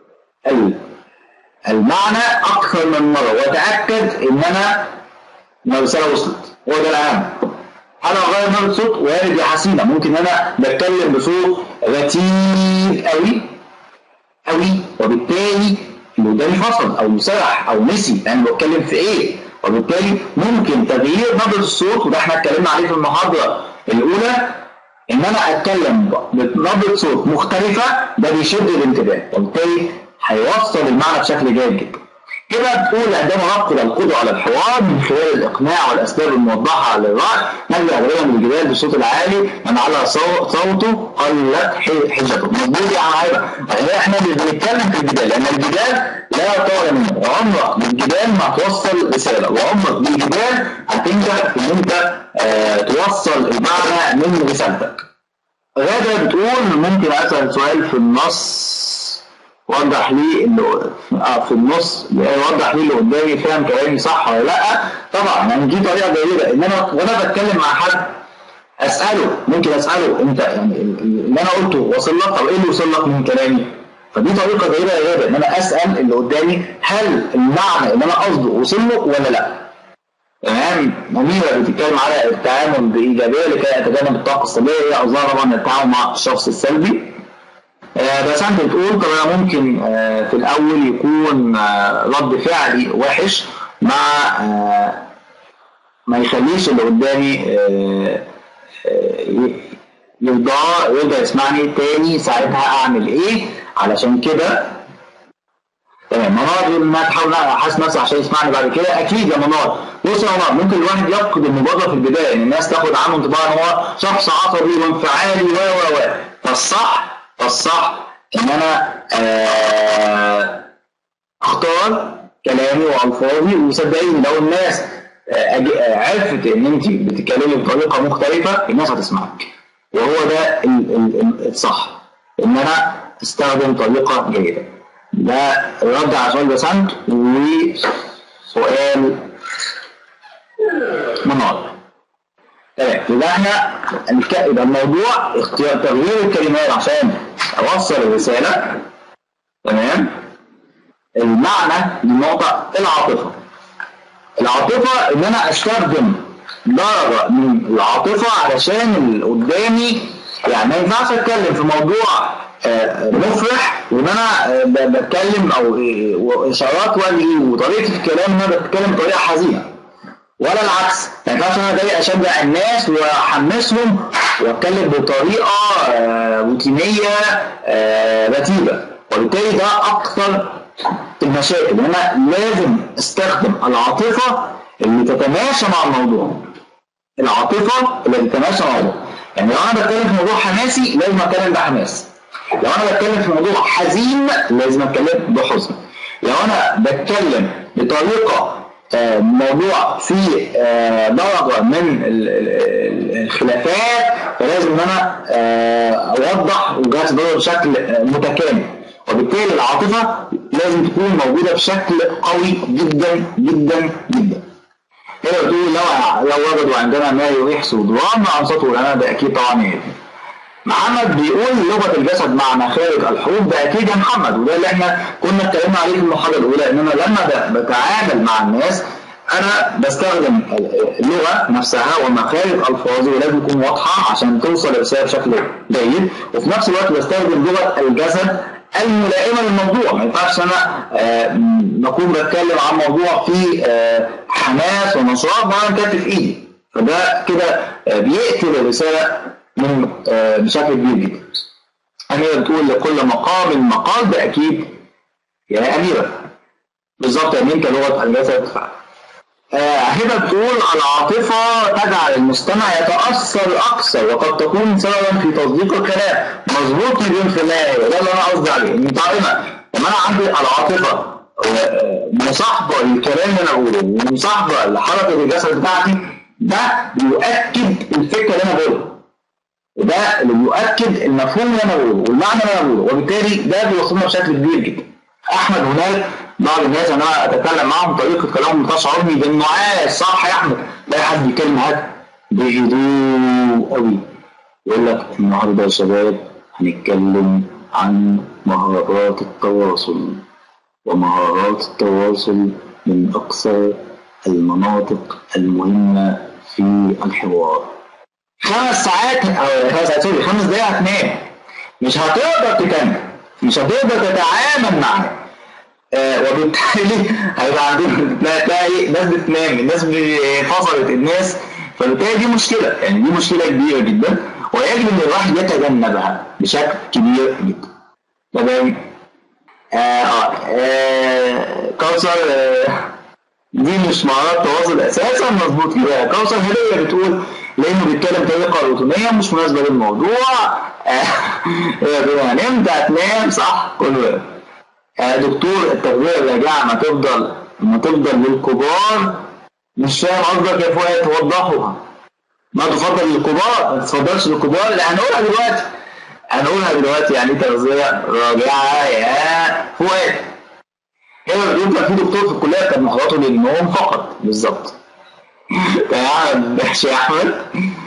المعنى اكثر من مره واتاكد ان انا الرساله وصلت هو ده الاهم انا اغير نبره صوت وارد يا حسينه ممكن انا بتكلم بصوت رتيب قوي قوي وبالتالي اللي قدامي فصل او سرح او نسي انا يعني بتكلم في ايه وبالتالي ممكن تغيير نبره الصوت وده احنا اتكلمنا عليه في المحاضره الاولى ان انا اتكلم بنبره صوت مختلفه ده بيشد الانتباه وبالتالي هيوصل المعنى بشكل جيد جدا. كده بتقول عندما نفقد القدره على الحوار من خلال الاقناع والاسباب الموضحه للراي نلجا غالبا للجدال بالصوت العالي من على صوته قلت حجته. مظبوط يا عم احنا بنتكلم في الجدال لان الجدال لا يطول منه وعمرك بالجدال ما توصل رساله وعمرك بالجدال هتنجح في ان انت آه توصل المعنى من رسالتك. غاده بتقول ممكن اسال سؤال في النص وضح لي اللي اه في النص يوضح لي اللي قدامي فاهم كلامي صح ولا لا طبعا يعني دي طريقه جيده ان انا وانا بتكلم مع حد اساله ممكن اساله انت يعني اللي انا قلته وصل لك طب ايه اللي وصل لك من كلامي فدي طريقه جيده جدا ان انا اسال اللي قدامي هل المعنى اللي انا قصده وصل له ولا لا تمام أميرة بتتكلم على التعامل بإيجابية لكي أتجنب الطاقة السلبية هي قصدها طبعا التعامل مع الشخص السلبي آه بس أنت بتقول طب أنا ممكن آه في الأول يكون آه رد فعلي وحش مع آه ما يخليش اللي قدامي آه آه يرضى يرضى يسمعني تاني ساعتها أعمل إيه علشان كده تمام منار بيقول انها تحاول احاسب نفسي عشان يسمعني بعد كده اكيد يا منار بص يا منار ممكن الواحد يفقد المبادره في البدايه ان الناس تاخد عنه انطباع ان هو شخص عصبي وانفعالي و و و فالصح فالصح ان انا آه اختار كلامي والفاظي وصدقيني لو الناس آه عرفت ان انت بتتكلمي بطريقه مختلفه الناس هتسمعك وهو ده الصح ان انا استخدم طريقه جيده ده رد على سؤال بسنت وسؤال منار تمام يبقى احنا يبقى الموضوع اختيار تغيير الكلمات عشان اوصل الرساله تمام المعنى للنقطه العاطفه العاطفه ان انا استخدم درجه من العاطفه علشان اللي قدامي يعني ما ينفعش اتكلم في موضوع مفرح وان انا بتكلم او اشارات وجهي وطريقه الكلام ان انا بتكلم بطريقه حزينه ولا العكس ما ينفعش انا جاي اشجع الناس واحمسهم واتكلم بطريقه روتينيه رتيبه وبالتالي ده اكثر المشاكل انا لازم استخدم العاطفه اللي تتماشى مع الموضوع العاطفه اللي تتماشى مع الموضوع يعني لو انا بتكلم في موضوع حماسي لازم اتكلم بحماس لو انا بتكلم في موضوع حزين لازم اتكلم بحزن لو انا بتكلم بطريقه موضوع فيه درجه من الخلافات فلازم ان انا اوضح وجهات النظر بشكل متكامل وبالتالي العاطفه لازم تكون موجوده بشكل قوي جدا جدا جدا هي بتقول لو لو وجدوا عندنا ما يريح صدورنا انصتوا لنا ده اكيد طبعا يعني محمد بيقول لغه الجسد مع مخارج الحروف ده اكيد يا محمد وده اللي احنا كنا اتكلمنا عليه في المحاضره الاولى ان انا لما بتعامل مع الناس انا بستخدم اللغه نفسها ومخارج الفاظي ولازم تكون واضحه عشان توصل الرساله بشكل جيد وفي نفس الوقت بستخدم لغه الجسد الملائمه للموضوع ما ينفعش انا نكون بتكلم عن موضوع فيه حماس ونشاط وانا كاتب في ايدي فده كده بيقتل الرساله من بشكل كبير جدا. أميرة بتقول لكل مقام مقال ده أكيد يا أميرة. بالظبط يا أمين كلغة الجسد فعلا. هبة بتقول العاطفة تجعل المستمع يتأثر أكثر وقد تكون سببا في تصديق الكلام مظبوط مليون في المية ده اللي أنا قصدي عليه إن طالما لما أنا عندي العاطفة مصاحبة للكلام اللي أنا بقوله ومصاحبة لحركة الجسد بتاعتي ده بيؤكد الفكرة اللي أنا بقولها وده اللي بيؤكد المفهوم اللي انا بقوله والمعنى اللي انا بقوله وبالتالي ده بيوصلنا بشكل كبير جدا. احمد هناك بعض الناس انا اتكلم معاهم طريقه كلامهم تشعرني بالنعاس صح يا احمد؟ لا حد بيتكلم معاك بهدوء قوي يقول لك النهارده يا شباب هنتكلم عن مهارات التواصل ومهارات التواصل من اكثر المناطق المهمه في الحوار. خمس ساعات او خمس ساعات سوري خمس دقايق هتنام مش هتقدر تكمل مش هتقدر تتعامل معاه آه وبالتالي هيبقى عندنا تلاقي ناس بتنام الناس فصلت الناس فبالتالي دي مشكله يعني دي مشكله كبيره جدا ويجب ان الواحد يتجنبها بشكل كبير جدا تمام آه آه آه كوثر آه دي مش مهارات تواصل اساسا مظبوط كده كوثر هديه بتقول لانه بيتكلم بطريقه روتينيه مش مناسبه للموضوع يعني امتى هتنام صح كله آه دكتور التغذيه الراجعه ما تفضل ما تفضل للكبار مش فاهم قصدك يا فؤاد توضحها ما تفضل للكبار ما تفضلش للكبار اللي هنقولها دلوقتي هنقولها دلوقتي يعني تغذيه راجعه يا فؤاد هنا بتقول كان في دكتور في الكليه كان محاضراته للنوم فقط بالظبط تمام ماشي يا احمد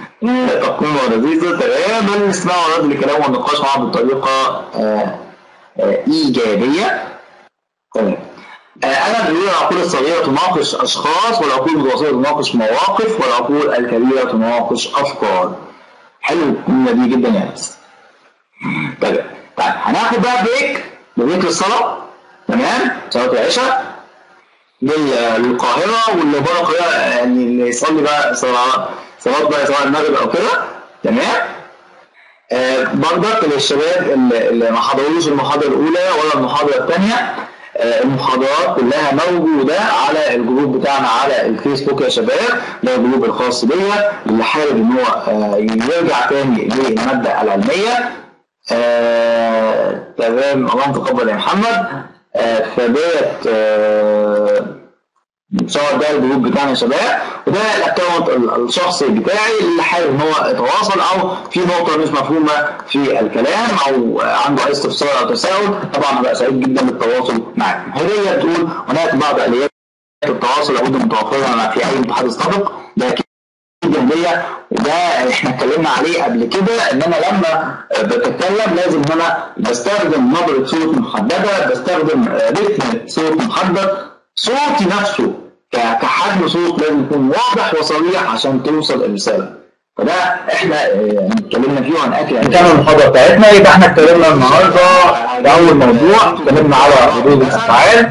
تقويم لذيذة تمام بل نسمعوا رد الكلام والنقاش معه بطريقة آه آه، ايجابيه تمام آه، انا بقول العقول الصغيره تناقش اشخاص والعقول المتوسطه تناقش مواقف والعقول الكبيره تناقش افكار حلو الجمله دي جدا يا انس طيب طيب هناخد بقى بريك بريك للصلاه تمام صلاه العشاء لل- للقاهره واللي بره القاهره يعني اللي يصلي بقى صلاه صلاه بقى سواء المغرب او كده تمام آه، برضك للشباب اللي اللي ما حضروش المحاضرة الأولى ولا المحاضرة الثانية آه، المحاضرات كلها موجودة على الجروب بتاعنا على الفيسبوك يا شباب ده الجروب الخاص بيا اللي حابب إن هو آه، يرجع تاني للمادة العلمية آه، تمام اللهم تقبل يا محمد آه، فديت آه، سواء ده الجروب بتاعنا يا شباب وده الاكونت ال- الشخصي بتاعي اللي حابب ان هو يتواصل او في نقطه مش مفهومه في الكلام او عنده اي استفسار او تساؤل طبعا هبقى سعيد جدا بالتواصل معاكم. هديه بتقول هناك بعض اليات التواصل لابد متوفره في اي متحدث سابق ده اكيد هديه وده احنا اتكلمنا عليه قبل كده ان انا لما بتكلم لازم ان انا بستخدم نبره صوت محدده بستخدم رتم صوت محدد صوتي نفسه ك- كحجم صوت لازم يكون واضح وصريح عشان توصل الرساله فده احنا اه، اتكلمنا فيه وهنأكد نكمل المحاضره بتاعتنا يبقى احنا اتكلمنا النهارده في اول موضوع اتكلمنا على ردود الافعال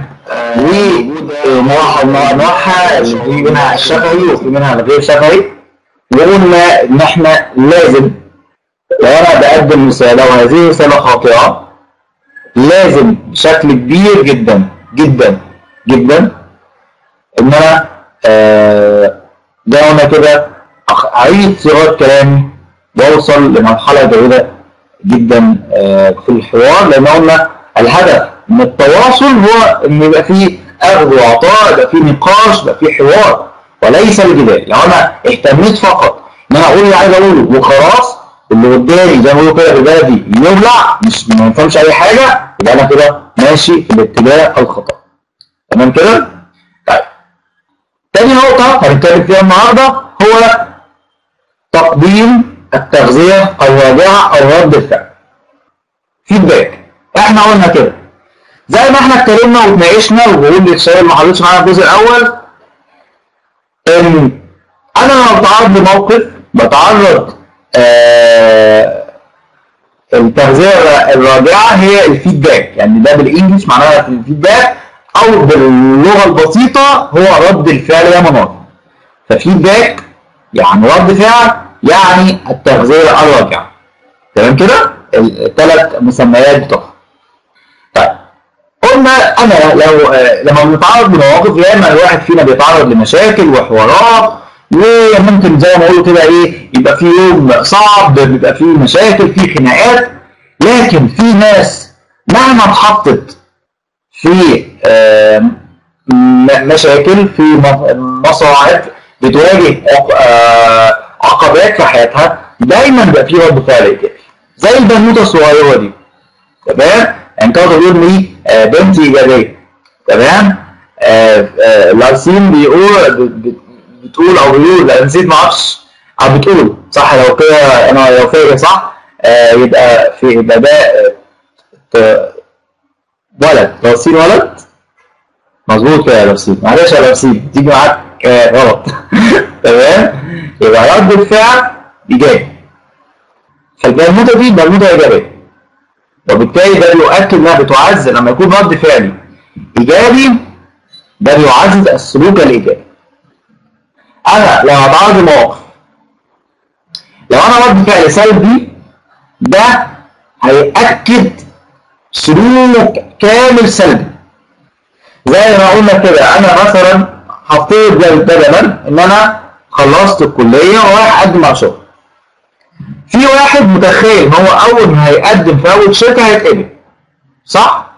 ونوعها انواعها اللي في منها الشفوي وفي منها الغير شفوي وقلنا ان احنا لازم لو انا بقدم رساله وهذه رساله خاطئه لازم بشكل كبير جدا جدا جدا ان انا آه، زي ما قلنا كده أخ- اعيد صياغه كلامي واوصل لمرحله جيده جدا آه، في الحوار لان قلنا الهدف من التواصل هو ان يبقى فيه اخذ وعطاء يبقى فيه نقاش يبقى فيه حوار وليس الجدال لو انا اهتميت فقط ان انا اقول اللي عايز اقوله وخلاص اللي قدامي زي ما بيقولوا كده بالبلدي يولع مش ما يفهمش اي حاجه يبقى انا كده ماشي في الاتجاه الخطا تمام كده؟ طيب تاني نقطة هنتكلم فيها النهاردة هو تقديم التغذية الراجعة أو رد الفعل. فيدباك. احنا قلنا كده. زي ما احنا اتكلمنا واتناقشنا وبقول للشباب اللي ما حضرتش معانا الجزء الأول إن أنا لما بتعرض لموقف بتعرض آه التغذية الراجعة هي الفيدباك يعني ده بالإنجلش معناها في الفيدباك أو باللغة البسيطة هو رد الفعل يا منار ففيدباك يعني رد فعل يعني التغذية الراجعة تمام كده؟ الثلاث مسميات بتوعها طيب قلنا انا لو آه، لما بنتعرض لمواقف ياما الواحد فينا بيتعرض لمشاكل وحوارات وممكن زي ما اقول كده ايه يبقى في يوم صعب بيبقى فيه مشاكل فيه خناقات لكن في ناس مهما اتحطت في آه، م- مشاكل في م- مصاعب بتواجه عق- آه، عقبات في حياتها دايما بيبقى في رد فعل ايجابي زي البنوته الصغيره دي تمام يعني كانوا بيقول لي آه، بنتي ايجابيه تمام آه، آه، لارسين بيقول ب- ب- بتقول او بيقول لا نسيت ما اعرفش او بتقول صح لو كده انا لو فاكر صح آه، يبقى في يبقى ده آه، ت- ولد لارسين ولد مظبوط كده يا لارسين معلش يا لارسين تيجي معاك آه، غلط تمام يبقى رد الفعل ايجابي فالبرموده دي برموده ايجابيه وبالتالي ده بيؤكد انها بتعزز لما يكون رد فعلي ايجابي ده بيعزز السلوك الايجابي انا لو هتعرض لمواقف لو انا رد فعل سلبي ده هيأكد سلوك كامل سلبي زي ما قلنا كده انا مثلا هفترض بدلا ان انا خلصت الكليه ورايح اقدم على شغل في واحد متخيل ان هو اول ما هيقدم في اول شركه هيتقبل صح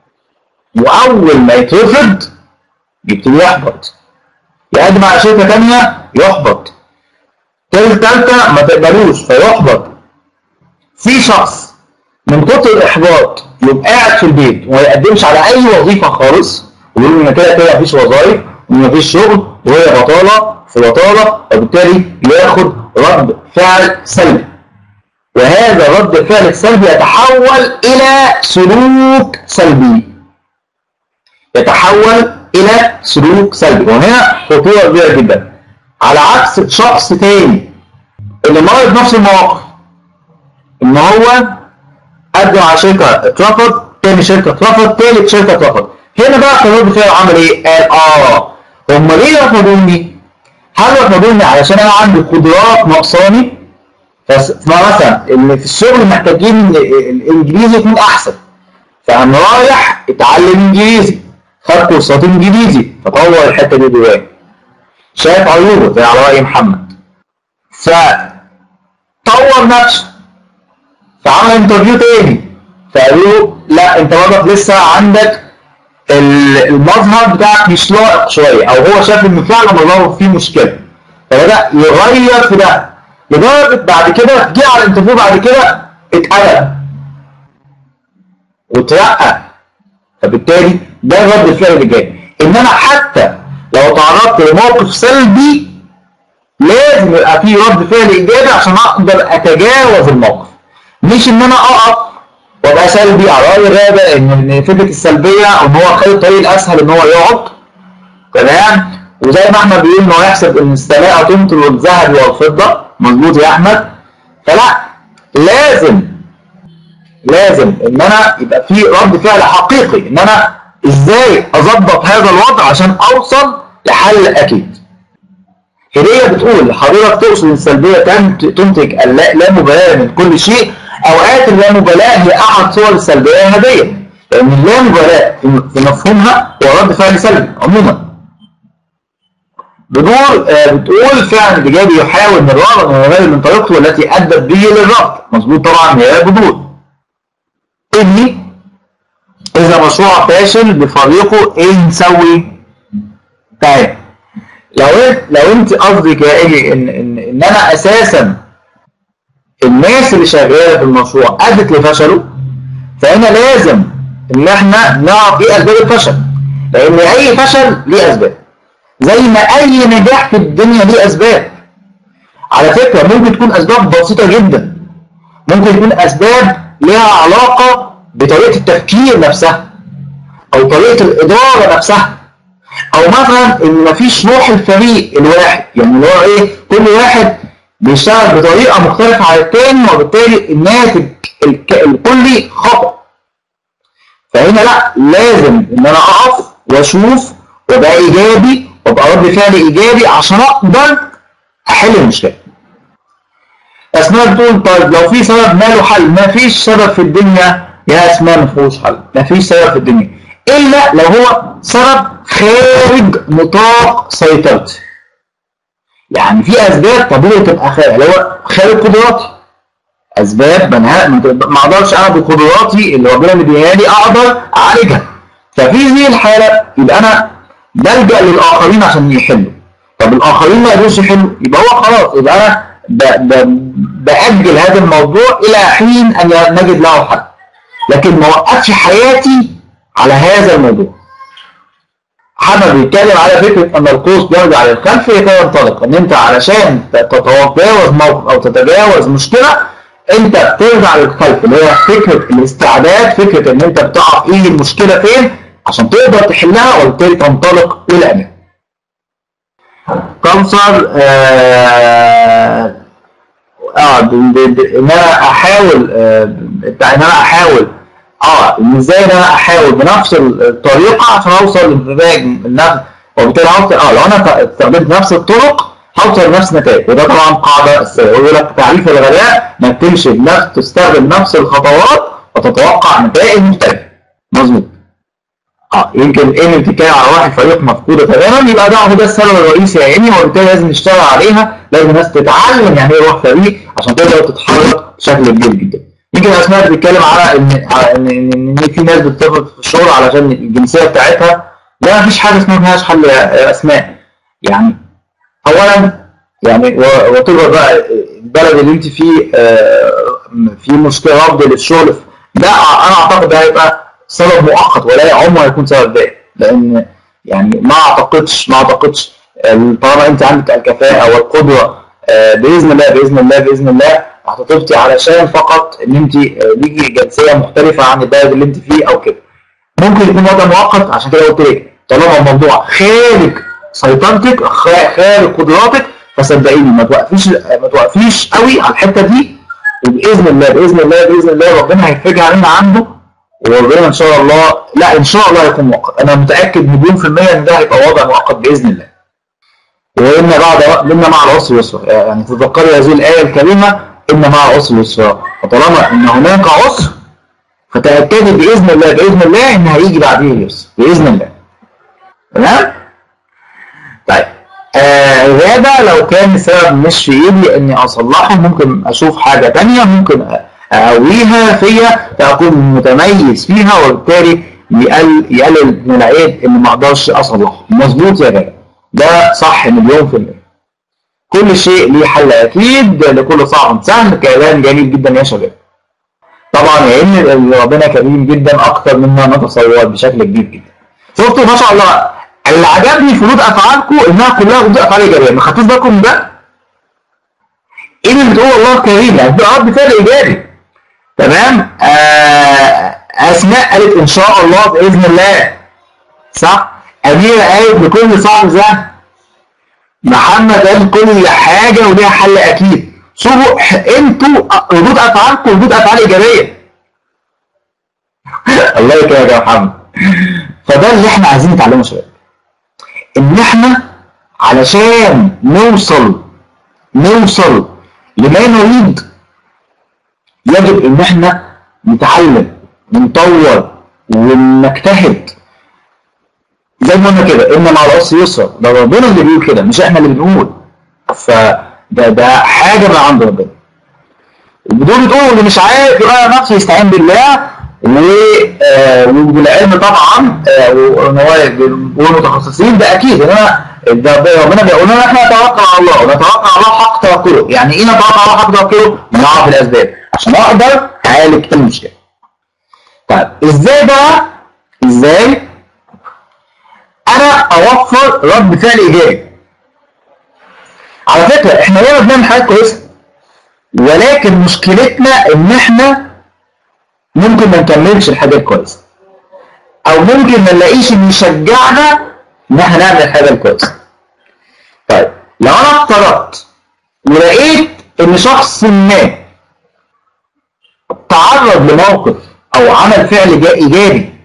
واول ما يترفض يبتدي يحبط يقدم على شركه ثانيه يحبط تالت تالتة ما تقبلوش فيحبط في شخص من كتر الاحباط يبقى قاعد في البيت وما يقدمش على اي وظيفه خالص ويقول ان كده كده مفيش وظايف ومفيش شغل وهي بطاله في بطاله وبالتالي ياخد رد فعل سلبي وهذا رد الفعل السلبي يتحول الى سلوك سلبي يتحول الى سلوك سلبي وهنا خطوره كبيره جدا على عكس شخص تاني اللي مر بنفس المواقف ان هو قدم على شركه اترفض تاني شركه اترفض تالت شركه اترفض هنا بقى كان رد فعل عمل ايه؟ قال اه هم ليه رفضوني؟ هل رفضوني علشان انا عندي قدرات ناقصاني؟ فمثلا اللي في الشغل محتاجين الانجليزي يكون احسن فقام رايح اتعلم انجليزي خد كورسات انجليزي فطور الحته دي جواه شايف عيوبه زي على راي محمد فطور نفسه فعمل انترفيو تاني فقالوا له لا انت برضك لسه عندك المظهر بتاعك مش لائق شويه او هو شاف ان فعلا المظهر فيه مشكله فبدا يغير في ده لدرجه بعد كده جه على الانترفيو بعد كده اتقلب واترقى فبالتالي ده رد الفعل اللي جاي ان انا حتى لو تعرضت لموقف سلبي لازم يبقى فيه رد فعل ايجابي عشان اقدر اتجاوز الموقف مش ان انا اقف وابقى سلبي على راي الغابه ان فكره السلبيه او ان هو خد الطريق الاسهل ان هو يقعد تمام وزي ما احمد بيقول ان هو يحسب ان السماء تمطر الذهب والفضه مظبوط يا احمد فلا لازم لازم ان انا يبقى في رد فعل حقيقي ان انا ازاي اظبط هذا الوضع عشان اوصل لحل اكيد هدية بتقول حضرتك تقصد السلبية تنتج اللامبالاة من كل شيء اوقات اللامبالاة هي احد صور السلبية الهدية لان اللامبالاة في مفهومها هو رد فعل سلبي عموما بدور بتقول فعلا الايجابي يحاول من الرغم من الغير من طريقته التي ادت به للرفض مظبوط طبعا هي بدور ابني اذا مشروع فاشل بفريقه ايه نسوي طيب لو انت لو انت قصدك يا ايه ان ان ان انا اساسا الناس اللي شغاله في المشروع ادت لفشله فهنا لازم ان احنا نعرف ايه اسباب الفشل لان اي فشل ليه اسباب زي ما اي نجاح في الدنيا ليه اسباب على فكره ممكن تكون اسباب بسيطه جدا ممكن يكون اسباب لها علاقه بطريقه التفكير نفسها او طريقه الاداره نفسها او مثلا ان مفيش روح الفريق الواحد يعني اللي هو ايه كل واحد بيشتغل بطريقه مختلفه عن التاني وبالتالي الناتج الكلي خطا فهنا لا لازم ان انا اقف واشوف وابقى ايجابي وابقى رد فعل ايجابي عشان اقدر احل المشكله اسماء بتقول طيب لو في سبب ما له حل ما فيش سبب في الدنيا يا اسماء ما فيهوش حل ما فيش سبب في الدنيا الا لو هو سبب خارج نطاق سيطرتي يعني في اسباب طبيعي تبقى خارج اللي هو خارج قدراتي اسباب ما اقدرش انا بقدراتي اللي ربنا مديها لي اقدر اعالجها ففي هذه الحاله يبقى انا بلجا للاخرين عشان يحلوا طب الاخرين ما يقدروش يحلوا يبقى هو خلاص يبقى انا ب... ب... باجل هذا الموضوع الى حين ان نجد له حل لكن ما وقفش حياتي على هذا الموضوع حمد بيتكلم على فكره ان القوس بيرجع للخلف ينطلق ان انت علشان تتجاوز موقف او تتجاوز مشكله انت بترجع للخلف اللي هي فكره الاستعداد فكره ان انت بتعرف ايه المشكله فين عشان تقدر تحلها وبالتالي تنطلق الى امام. كونسر آه اه ان انا احاول آه ان انا احاول اه ان ازاي انا احاول بنفس الطريقه عشان اوصل لانتباه النفس وبالتالي هوصل اه لو انا استخدمت نفس الطرق هوصل لنفس النتائج وده طبعا قاعده يقول لك تعريف الغباء انك تمشي بنفس تستخدم نفس الخطوات وتتوقع نتائج مختلفه مظبوط اه يمكن ايه بتتكلم على واحد فريق مفقوده تماما يبقى ده هو ده السبب الرئيسي يا عيني وبالتالي لازم نشتغل عليها لازم الناس تتعلم يعني ايه روح فريق عشان تقدر تتحرك بشكل كبير جدا يمكن اسماء بتتكلم على ان ان ان, إن في ناس بترفض في الشغل علشان الجنسيه بتاعتها لا مفيش حاجه اسمها ملهاش حل يا اسماء يعني اولا يعني وتبقى بقى البلد اللي انت فيه في مشكله رفض للشغل ده انا اعتقد ده هيبقى سبب مؤقت ولا عمره هيكون سبب دائم لان يعني ما اعتقدش ما اعتقدش طالما انت عندك الكفاءه والقدره باذن الله باذن الله باذن الله خطيبتي علشان فقط ان انت ليكي جنسيه مختلفه عن البلد اللي انت فيه او كده ممكن يكون وضع مؤقت عشان كده قلت لك طالما الموضوع خارج سيطرتك خارج قدراتك فصدقيني ما توقفيش ما توقفيش قوي على الحته دي وباذن الله باذن الله باذن الله ربنا هيفرجها علينا عنده وربنا ان شاء الله لا ان شاء الله هيكون مؤقت انا متاكد مليون في الميه ان ده هيبقى وضع مؤقت باذن الله وان بعد ان مع العسر يسرا يعني تذكري هذه الايه الكريمه ان مع العسر يسرا فطالما ان هناك عسر فتاكدي باذن الله باذن الله ان هيجي بعديه اليسر باذن الله تمام طيب آه الغابة لو كان السبب مش في ايدي اني اصلحه ممكن اشوف حاجة تانية ممكن اقويها فيا فاكون متميز فيها وبالتالي يقل يقلل من العيب اللي ما اقدرش اصلحه مظبوط يا غابة ده صح مليون في المية كل شيء ليه حل اكيد لكل صعب سهل كلام جميل جدا يا شباب طبعا لان ربنا كريم جدا اكتر مما نتصور بشكل كبير جدا شفتوا ما شاء الله اللي عجبني في ردود افعالكم انها كلها ردود افعال ايجابيه ما خدتوش بالكم من ده؟ ايه اللي بتقول الله كريم يعني ده رد فعل ايجابي تمام آه اسماء قالت ان شاء الله باذن الله صح اميره قالت بكل صعب ده محمد قال كل حاجه وليها حل اكيد شوفوا انتوا ردود افعالكم ردود افعال ايجابيه الله يكرمك يا محمد فده اللي احنا عايزين نتعلمه يا شباب ان احنا علشان نوصل نوصل لما نريد يجب ان احنا نتعلم ونطور ونجتهد زي ما قلنا كده ان مع العسر يسرا ده ربنا اللي بيقول كده مش احنا اللي بنقول فده ده حاجه من عند ربنا ودول بتقول اللي مش عارف يغير نفسه يستعين بالله وبالعلم طبعا والمتخصصين ده اكيد انما ده ربنا بيقول لنا احنا نتوكل على الله ونتوكل على الله حق توكله يعني ايه نتوكل على الله حق توكله؟ نعرف الاسباب عشان اقدر اعالج المشكله. طيب ازاي بقى ازاي انا اوفر رد فعل ايجابي؟ على فكره احنا ليه بنعمل حاجات كويسه ولكن مشكلتنا ان احنا ممكن ما نكملش الحاجه الكويسه او ممكن ما نلاقيش اللي يشجعنا ان احنا نعمل الحاجه الكويسه طيب لو انا افترضت ولقيت ان شخص ما تعرض لموقف او عمل فعل ايجابي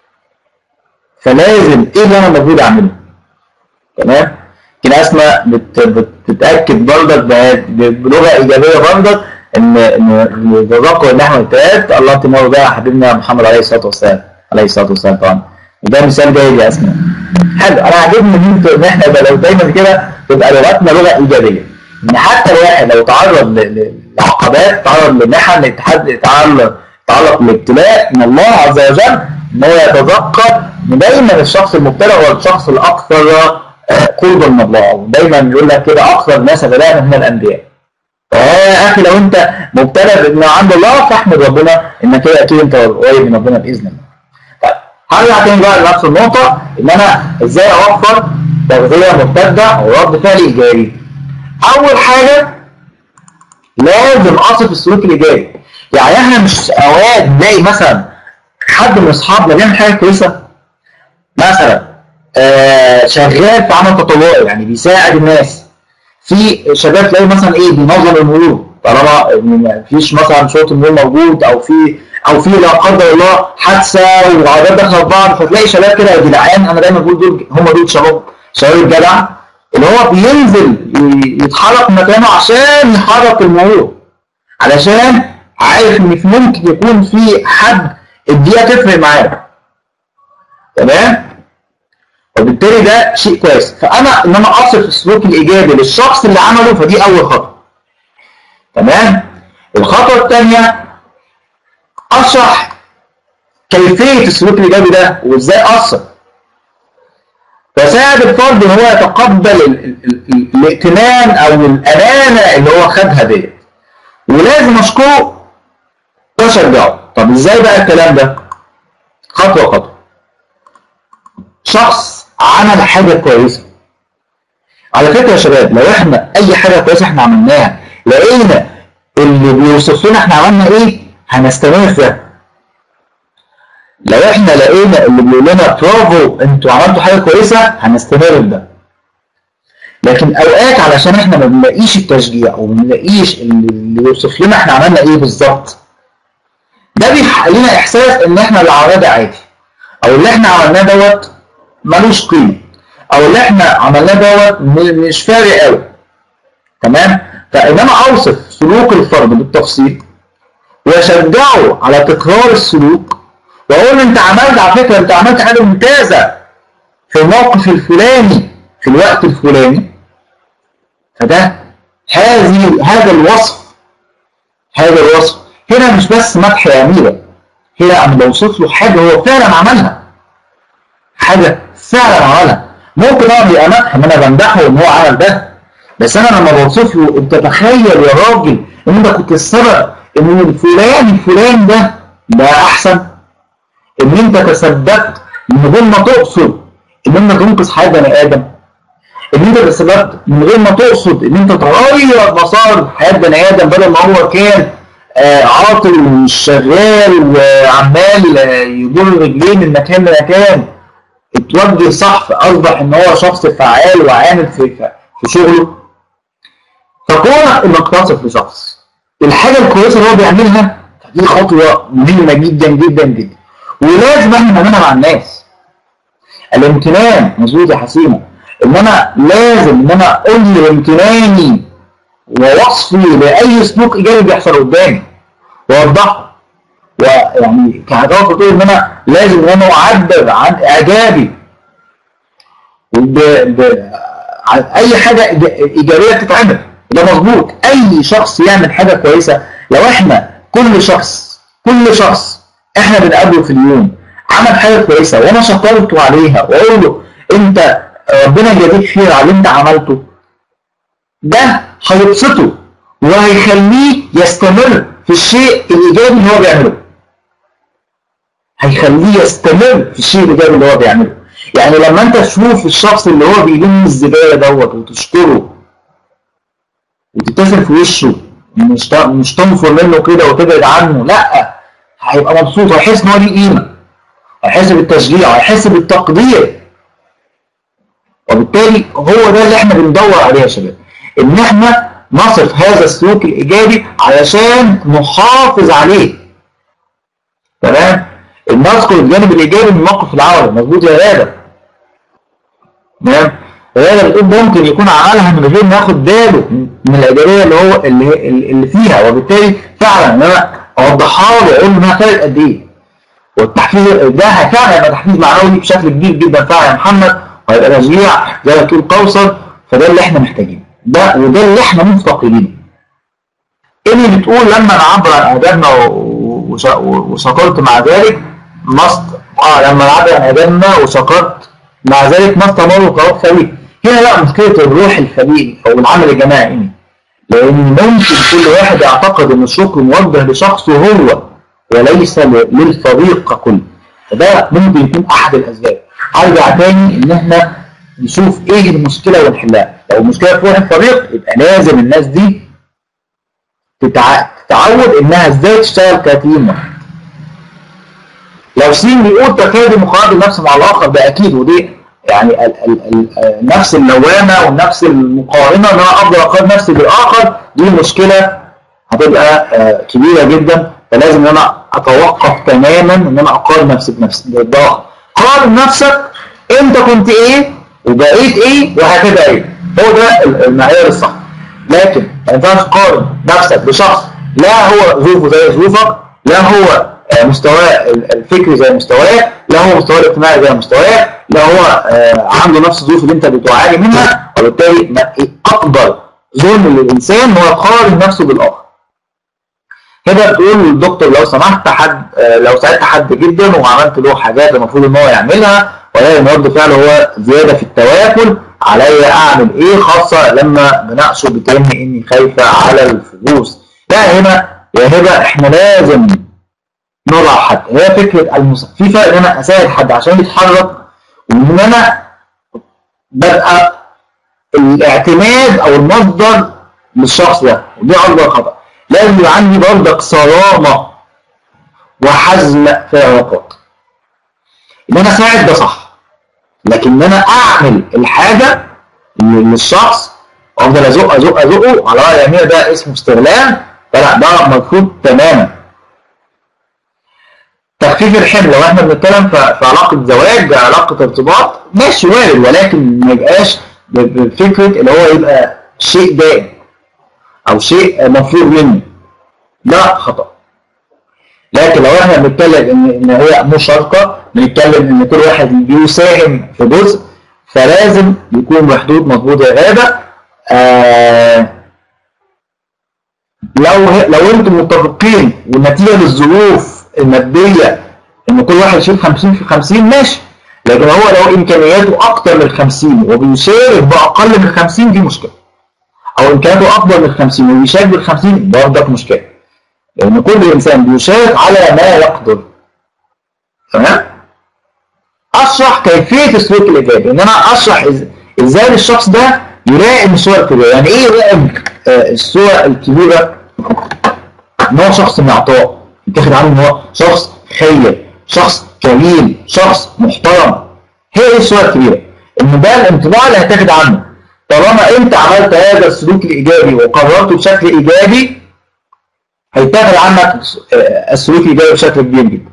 فلازم ايه اللي انا المفروض اعمله تمام كده اسماء بت بتتاكد برضك بلغه ايجابيه برضك ان ان الرزاق واللحم والتات الله تنور بقى حبيبنا محمد عليه الصلاه والسلام عليه الصلاه والسلام طبعا وده مثال جيد يا اسماء حلو انا عاجبني ان انتوا ان احنا لو دايما كده تبقى لغتنا لغه ايجابيه ان حتى الواحد لو تعرض لعقبات تعرض لمحن يتعرض تعرض لابتلاء من الله عز وجل ان هو يتذكر ان دايما الشخص المبتلى هو الشخص الاكثر قربا من الله دايما يقول لك كده اكثر الناس بلاء من الانبياء يا اخي لو انت مبتلى من عند الله فاحمد ربنا انك كده اكيد انت قريب من ربنا باذن الله. طيب هرجع تاني بقى لنفس النقطه ان انا ازاي اوفر تغذيه مرتده ورد فعل ايجابي. اول حاجه لازم اصف السلوك الايجابي. يعني احنا مش اوقات نلاقي مثلا حد من اصحابنا بيعمل حاجه كويسه مثلا آه شغال في عمل تطوعي يعني بيساعد الناس في شباب تلاقي مثلا ايه بينظم المرور طالما ما فيش مثلا شرطه مرور موجود او في او في لا قدر الله حادثه وعربيات داخله في بعض فتلاقي شباب كده يا جدعان انا دايما بقول دول هم دول شباب شباب الجدع اللي هو بينزل يتحرك مكانه عشان يحرك المرور علشان عارف ان في ممكن يكون في حد الدقيقه تفرق معاه تمام وبالتالي ده شيء كويس فانا ان انا اصف السلوك الايجابي للشخص اللي عمله فدي اول خطوه تمام الخطوه الثانيه اشرح كيفيه السلوك الايجابي ده وازاي اثر فساعد الفرد ان هو يتقبل الائتمان او الامانه اللي هو خدها ديت ولازم اشكره واشجعه طب ازاي بقى الكلام ده خطوه خطوه شخص عمل حاجة كويسة على فكرة يا شباب لو احنا اي حاجة كويسة احنا عملناها لقينا اللي بيوصف لنا احنا عملنا ايه هنستمر في ده لو احنا لقينا اللي بيقول لنا برافو انتوا عملتوا حاجه كويسه هنستمر في ده لكن اوقات علشان احنا ما بنلاقيش التشجيع وما بنلاقيش اللي يوصف لنا احنا عملنا ايه بالظبط ده بيحقق لنا احساس ان احنا اللي عملناه ده عادي او اللي احنا عملناه دوت ملوش قيمه او اللي احنا عملناه دوت مش فارق قوي تمام فانما اوصف سلوك الفرد بالتفصيل واشجعه على تكرار السلوك واقول له انت عملت على فكره انت عملت حاجه ممتازه في الموقف الفلاني في الوقت الفلاني فده هذه هذا الوصف هذا الوصف هنا مش بس مدح يا أميرة هنا أنا بوصف له حاجة هو فعلا عملها حاجة فعلا عملها ممكن اه يبقى مدح ان انا بمدحه ان هو عمل ده بس انا لما بوصف له انت تخيل يا راجل ان انت كنت السبب ان الفلان الفلان ده ده احسن ان انت تسببت من غير ما تقصد ان انت تنقذ حياه بني ادم ان انت تسببت من غير ما تقصد ان انت تغير مسار حياه بني ادم بدل ما هو كان آه عاطل ومش شغال وعمال يدور رجليه من مكان لمكان اتوجه صح فاصبح ان هو شخص فعال وعامل في في شغله فكونك انك تصف لشخص الحاجه الكويسه اللي هو بيعملها دي خطوه مهمه جدا جدا جدا ولازم احنا نعملها مع الناس الامتنان مظبوط يا حسيمه ان انا لازم ان انا اقول امتناني ووصفي لاي سلوك ايجابي بيحصل قدامي واوضحه ويعني كهدف بتقول ان انا لازم ان انا اعبر عن اعجابي ب... ب... عن اي حاجه ايجابيه بتتعمل ده مظبوط اي شخص يعمل حاجه كويسه لو احنا كل شخص كل شخص احنا بنقابله في اليوم عمل حاجه كويسه وانا شكرته عليها واقول له انت ربنا يجازيك خير على اللي انت عملته ده هيبسطه وهيخليه يستمر في الشيء الايجابي اللي هو بيعمله هيخليه يستمر في الشيء الايجابي اللي هو بيعمله يعني لما انت تشوف الشخص اللي هو بيلم الزباله دوت وتشكره وتبتسم في وشه مش مش تنفر منه كده وتبعد عنه لا هيبقى مبسوط وهيحس ان هو ليه قيمه هيحس بالتشجيع هيحس بالتقدير وبالتالي هو ده اللي احنا بندور عليه يا شباب ان احنا نصف هذا السلوك الايجابي علشان نحافظ عليه تمام نذكر الجانب الايجابي من موقف العوده مظبوط يا غاده تمام غاده بتقول ممكن يكون عملها من غير ما ياخد باله من الايجابيه اللي هو اللي, اللي فيها وبالتالي فعلا ان انا اوضحها له واقول له انها فرقت قد ايه والتحفيز ده فعلا يبقى تحفيز معنوي بشكل كبير جدا فعلا يا محمد وهيبقى تشجيع زي ما تقول قوصر فده اللي احنا محتاجينه ده وده اللي احنا مفتقدينه اللي بتقول لما نعبر عن اعجابنا وشكرت مع ذلك مست اه لما نعبر عن اعجابنا وشكرت مع ذلك ما استمروا كروح فريق هنا لا مشكله الروح الفريق او العمل الجماعي لان ممكن كل واحد يعتقد ان الشكر موجه لشخصه هو وليس للفريق ككل فده ممكن يكون احد الاسباب ارجع تاني ان احنا نشوف ايه المشكله ونحلها لو المشكله في روح الفريق يبقى لازم الناس دي تتع... تتعود انها ازاي تشتغل كتيم واحد لو سين بيقول تكاد مقابل نفس مع الاخر ده اكيد ودي يعني ال ال ال نفس اللوامه ونفس المقارنه ان انا افضل اقارن نفسي بالاخر دي مشكله هتبقى كبيره جدا فلازم ان انا اتوقف تماما ان انا اقارن نفسي بنفسي بالاخر قارن نفسك انت كنت ايه وبقيت ايه وهكذا ايه هو ده المعيار الصح لكن ما ينفعش تقارن نفسك بشخص لا هو ظروفه زي ظروفك لا هو مستواه الفكري زي مستواك لا هو مستواه الاجتماعي زي مستواك لا هو عنده نفس الظروف اللي انت بتعاني منها وبالتالي اكبر ظلم للانسان هو يقارن نفسه بالاخر كده بتقول للدكتور لو سمحت حد لو ساعدت حد جدا وعملت له حاجات المفروض ان هو يعملها ولكن رد فعله هو زياده في التواكل عليا اعمل ايه خاصه لما بناقشه بتهمني اني خايفه على الفلوس لا هنا يا هبه احنا لازم نضع حد هي فكره المس... في فرق ان انا اساعد حد عشان يتحرك وان انا ببقى الاعتماد او المصدر للشخص ده ودي اكبر خطا لازم يبقى عندي برضك صرامه وحزم في العلاقات ان انا اساعد ده صح لكن ان انا اعمل الحاجه للشخص وافضل ازق ازق ازقه على راي امير ده اسمه استغلال فلا ده مرفوض تماما تخفيف الحمل لو احنا بنتكلم في في علاقه زواج علاقه ارتباط ماشي وارد ولكن ما يبقاش ب- بفكره اللي هو يبقى شيء دائم او شيء مفروض مني ده خطأ لكن لو احنا بنتكلم ان ان هي مشاركه بنتكلم ان كل واحد بيساهم في جزء فلازم يكون بحدود مضبوطه يا غابه آه لو لو انتم متفقين والنتيجه للظروف الماديه ان كل واحد يشيل 50 في 50 ماشي لكن هو لو امكانياته اكتر من 50 وبيشارك باقل من 50 دي مشكله او امكانياته اكبر من 50 وبيشارك بال 50 برضك مشكله لان كل انسان بيشارك على ما يقدر تمام اشرح كيفيه السلوك الايجابي ان انا اشرح إز... ازاي الشخص ده يراقب الصور الكبيره يعني ايه يراقب آه، الصور الكبيره ان هو شخص معطاء يتاخد عنه ان هو شخص خير شخص كريم شخص محترم هي دي الصوره الكبيره ان ده الانطباع اللي هيتاخد عنه طالما انت عملت هذا السلوك الايجابي وقررته بشكل ايجابي هيتاخد عنك آه، السلوك الايجابي بشكل كبير جدا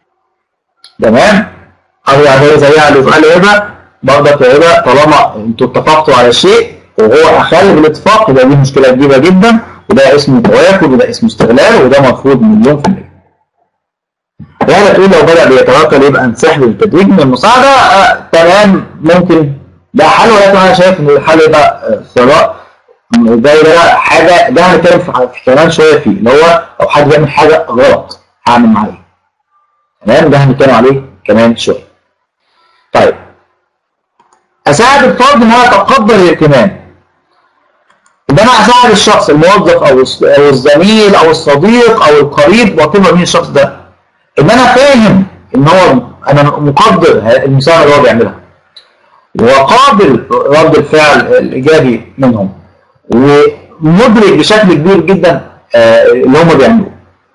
تمام او يعني زيها اللي قال هبه برضك يا هبه طالما انتوا اتفقتوا على شيء وهو اخل بالاتفاق يبقى دي مشكله كبيره جدا وده اسمه تواكل وده اسمه استغلال وده مرفوض مليون في المية. يعني تقول لو بدأ بيتواكل يبقى انسحب بالتدريج من المساعدة آه تمام ممكن ده حل ولكن انا شايف ان الحل ده آه، ثراء ده ده حاجة ده هنتكلم في في كمان شوية فيه اللي هو لو حد بيعمل حاجة غلط هعمل معاه ايه تمام ده هنتكلم عليه كمان شوية طيب اساعد الفرد ان هو يتقبل الاهتمام ان انا اساعد الشخص الموظف او الس- او الزميل او الصديق او القريب وطبعا مين الشخص ده ان انا فاهم ان هو انا مقدر ه- المساعده اللي هو بيعملها وقابل رد الفعل الايجابي منهم ومدرك بشكل كبير جدا آه، اللي هم بيعملوه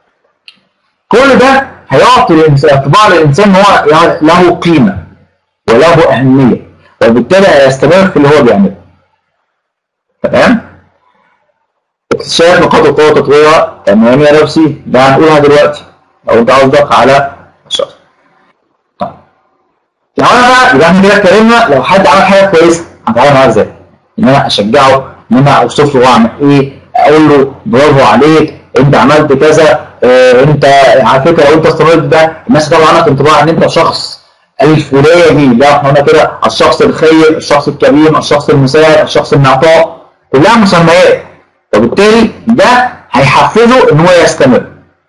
كل ده هيعطي الإنس- انطباع للانسان ان هو يعني له قيمه وله اهميه وبالتالي هيستمر في اللي هو بيعمله تمام اكتشاف نقاط القوة وتطويرها تمام يا نفسي ده هنقولها دلوقتي لو انت قصدك على الشخص طيب لو انا بقى يبقى احنا كده اتكلمنا لو حد عمل حاجه كويسه هتعامل معاه ازاي؟ ان انا اشجعه ان انا اوصف له هو عمل ايه اقول له برافو عليك انت عملت كذا اه انت على فكره لو انت استمرت ده الناس طبعا عنك انطباع ان انت شخص الفلاني لا احنا قلنا كده الشخص الخير الشخص الكريم الشخص المساعد الشخص المعطاء كلها مسميات وبالتالي ده هيحفزه ان هو يستمر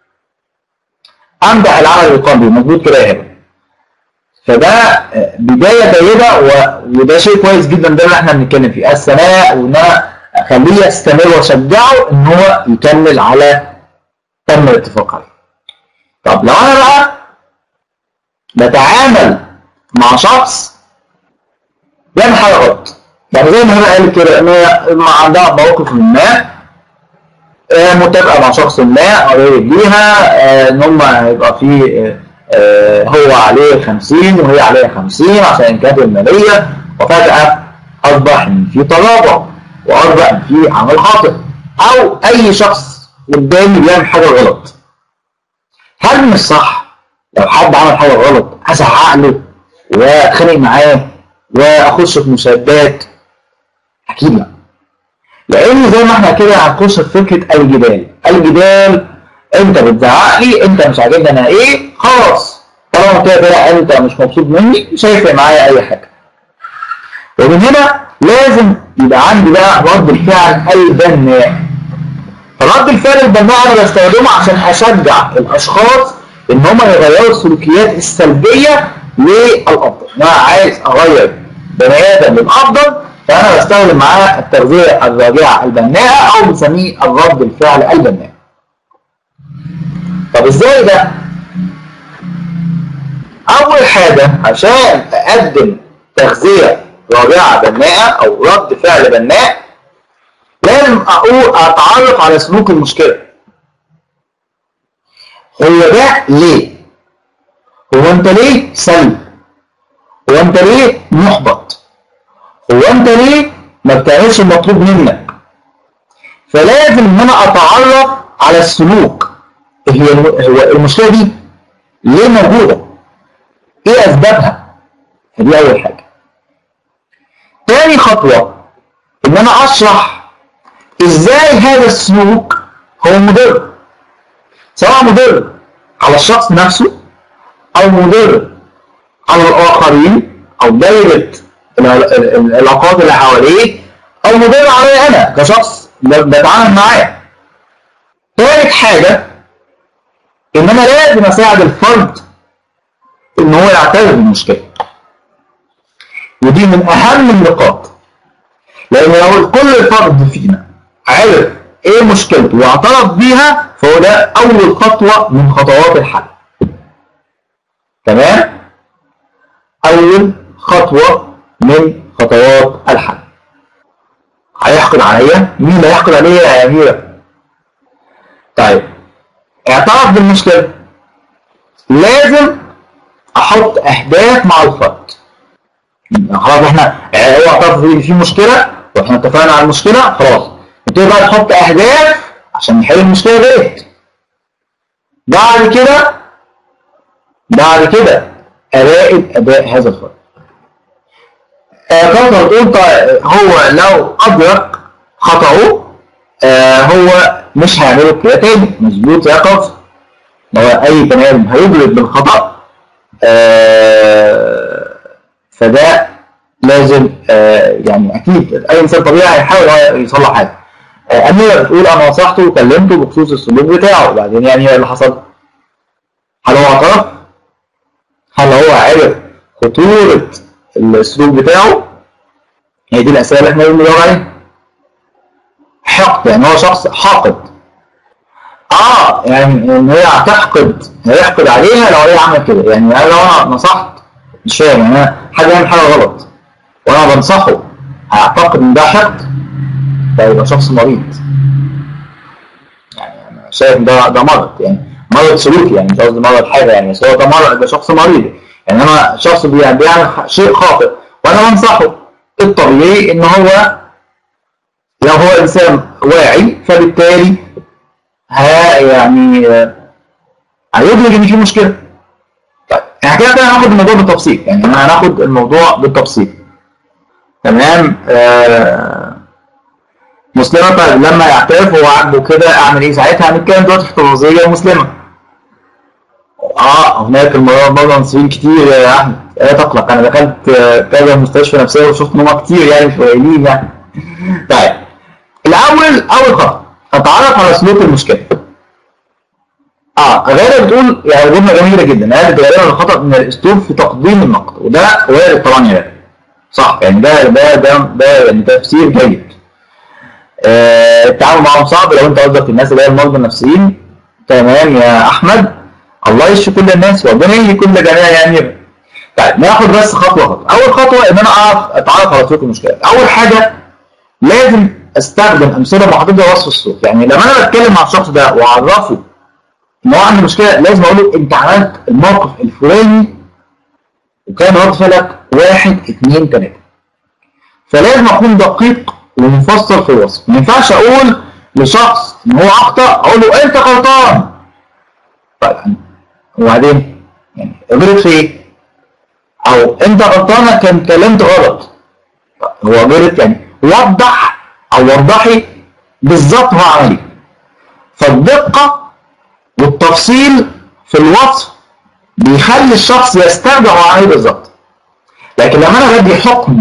امدح العمل القلبي مظبوط كده يا هبه فده آه، بدايه جيده و- وده شيء كويس جدا ده اللي احنا بنتكلم فيه الثناء وان انا اخليه يستمر واشجعه ان هو يكمل على تم الاتفاق عليه. طب لو انا بقى بتعامل مع شخص بيعمل حاجه غلط يعني زي ما هنا قال كده ان هي ما عندها موقف ما آه، متابعه مع شخص ما قريب ليها آه، ان هم هيبقى في آه، آه، هو عليه 50 وهي عليها 50 عشان الامكانيات الماليه وفجاه اصبح ان في ترابع واصبح ان في عمل خاطئ او اي شخص قدامي بيعمل حاجه غلط هل من الصح لو حد عمل حاجه غلط ازعق له واتخانق معاه واخش في مشادات اكيد لا لان زي ما احنا كده هنخش في فكره الجدال الجدال انت بتزعق لي انت مش عاجبني انا ايه خلاص طالما كده كده انت مش مبسوط مني مش هيفرق معايا اي حاجه ومن هنا لازم يبقى عندي بقى رد الفعل البناء فرد الفعل البناء انا بستخدمه عشان اشجع الاشخاص ان هم يغيروا السلوكيات السلبيه للافضل انا عايز اغير بني ادم للافضل فانا بستخدم معاه التغذيه الراجعه البناءه او بنسميه الرد الفعل البناء طب ازاي ده اول حاجه عشان اقدم تغذيه راجعه بناءه او رد فعل بناء لازم اقول اتعرف على سلوك المشكله هو ده ليه هو انت ليه سلبي هو انت ليه محبط هو انت ليه ما بتعملش المطلوب منك فلازم ان انا اتعرف على السلوك هي الم- هو المشكله دي ليه موجوده ايه اسبابها فدي اول حاجه تاني خطوه ان انا اشرح ازاي هذا السلوك هو مضر سواء مضر على الشخص نفسه او مضر على الاخرين او دايره الع- ال- العلاقات اللي حواليه او مضر عليا انا كشخص ب- بتعامل معاه ثالث حاجه ان انا لازم اساعد الفرد ان هو يعترف بالمشكله ودي من اهم النقاط لان لو كل فرد فينا عرف ايه مشكلته واعترف بيها فهو ده اول خطوه من خطوات الحل تمام اول خطوه من خطوات الحل هيحقد عليا مين اللي هيحقد عليا يا اميره طيب اعترف بالمشكله لازم احط اهداف مع الفرد خلاص احنا هو اعترف في في مشكله واحنا اتفقنا على المشكله خلاص نبتدي بقى نحط اهداف عشان نحل المشكله ديت بعد كده بعد كده اراقب اداء هذا الفرد آه كما تقول طيب هو لو ادرك خطأه آه هو مش هيعمله كده تاني مظبوط يا قف هو اي بني ادم هيدرك بالخطأ آه فده لازم آه يعني اكيد اي انسان طبيعي هيحاول هو يصلح حاجه آه اميره بتقول انا نصحته وكلمته بخصوص السلوك بتاعه وبعدين يعني ايه اللي حصل؟ هل هو اعترف؟ هل هو عرف خطوره السلوك بتاعه؟ هي دي الاسئله اللي احنا بندور عليها حقد يعني هو شخص حاقد اه يعني ان هي هتحقد هيحقد عليها لو هي عملت كده يعني انا لو انا نصحت مش فاهم يعني انا حد يعمل حاجه غلط وانا بنصحه هيعتقد ان ده حقد فيبقى شخص مريض يعني انا شايف ان ده ده مرض يعني مرض سلوكي يعني مش قصدي مرض حاجه يعني بس هو ده مرض ده شخص مريض يعني انا شخص بي- بيعمل شيء خاطئ وانا بنصحه الطبيعي ان هو لو هو انسان واعي فبالتالي ها يعني آه، هيدرك ان في مشكله طيب احنا كده كده هناخد الموضوع بالتفصيل يعني انا هناخد الموضوع بالتفصيل تمام آه مسلمة طيب لما يعترف هو عاجبه كده اعمل ايه ساعتها هنتكلم دلوقتي في احتفاظية مسلمة اه هناك المرة برضه مصريين كتير يا احمد لا تقلق انا دخلت آه، كذا مستشفى نفسية وشفت نوع كتير يعني مش قليلين يعني طيب الاول اول خطوة اتعرف على سلوك المشكلة اه غاده بتقول يعني جمله جميله جدا هذا غالبا الخطا من الاسلوب في تقديم النقد وده وارد طبعا يا غاده صح يعني ده ده ده ده يعني تفسير جيد آه التعامل معهم صعب لو انت قصدك الناس اللي هي المرضى النفسيين تمام يا احمد الله يشفي كل الناس وربنا يهدي كل جميع يعني طيب ناخد بس خطوه خطوه اول خطوه ان انا اعرف اتعرف على سلوك المشكله اول حاجه لازم استخدم امثله محدده وصف السلوك يعني لما انا بتكلم مع الشخص ده واعرفه ان هو عنده مشكله لازم اقول له انت عملت الموقف الفلاني وكان رد فعلك واحد اثنين ثلاثه فلازم اكون دقيق ومفصل في الوصف ما ينفعش اقول لشخص ان هو اخطا اقول له انت غلطان طيب وبعدين يعني غلط في ايه؟ او انت غلطان كان اتكلمت غلط هو غلط يعني وضح او وضحي بالظبط هو عمل ايه فالدقه والتفصيل في الوصف بيخلي الشخص يسترجع هو عمل ايه بالظبط لكن لما انا بدي حكم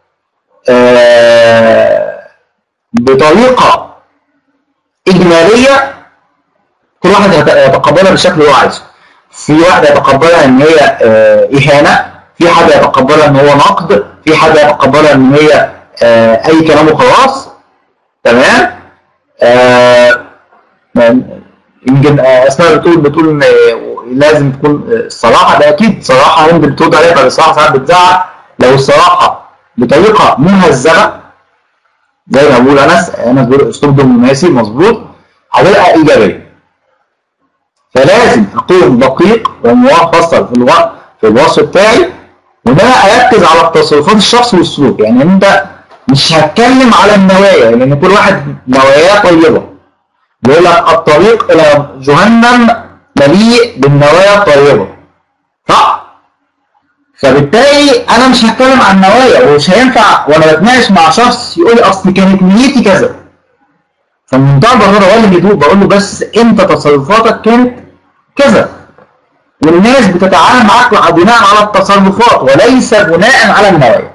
آه بطريقه اجماليه كل واحد يت- يتقبلها بالشكل اللي هو عايزه في واحد يتقبلها ان هي آه اهانه في حد يتقبلها ان هو نقد في حد يتقبلها ان هي آه اي كلام وخلاص تمام آه يمكن آه، اسماء بتقول بتقول ان آه، لازم تكون آه، الصراحه ده اكيد صراحه ممكن بترد عليها بعد الصراحه ساعات بتزعق لو الصراحه بطريقه مهذبه زي ما بقول انس انس بيقول اسلوب دبلوماسي مظبوط هتبقى ايجابيه فلازم اكون دقيق ومفصل في الوقت في الوصف بتاعي وان انا اركز على التصرفات الشخص والسلوك يعني انت مش هتكلم على النوايا لان كل واحد نواياه طيبه بيقول لك الطريق الى جهنم مليء بالنوايا الطيبه صح فبالتالي انا مش هتكلم عن النوايا ومش هينفع وانا بتناقش مع شخص يقول لي اصل كانت نيتي كذا فمنتهى البساطه ولا الهدوء بقول له بس انت تصرفاتك كانت كذا والناس بتتعامل معاك بناء على التصرفات وليس بناء على النوايا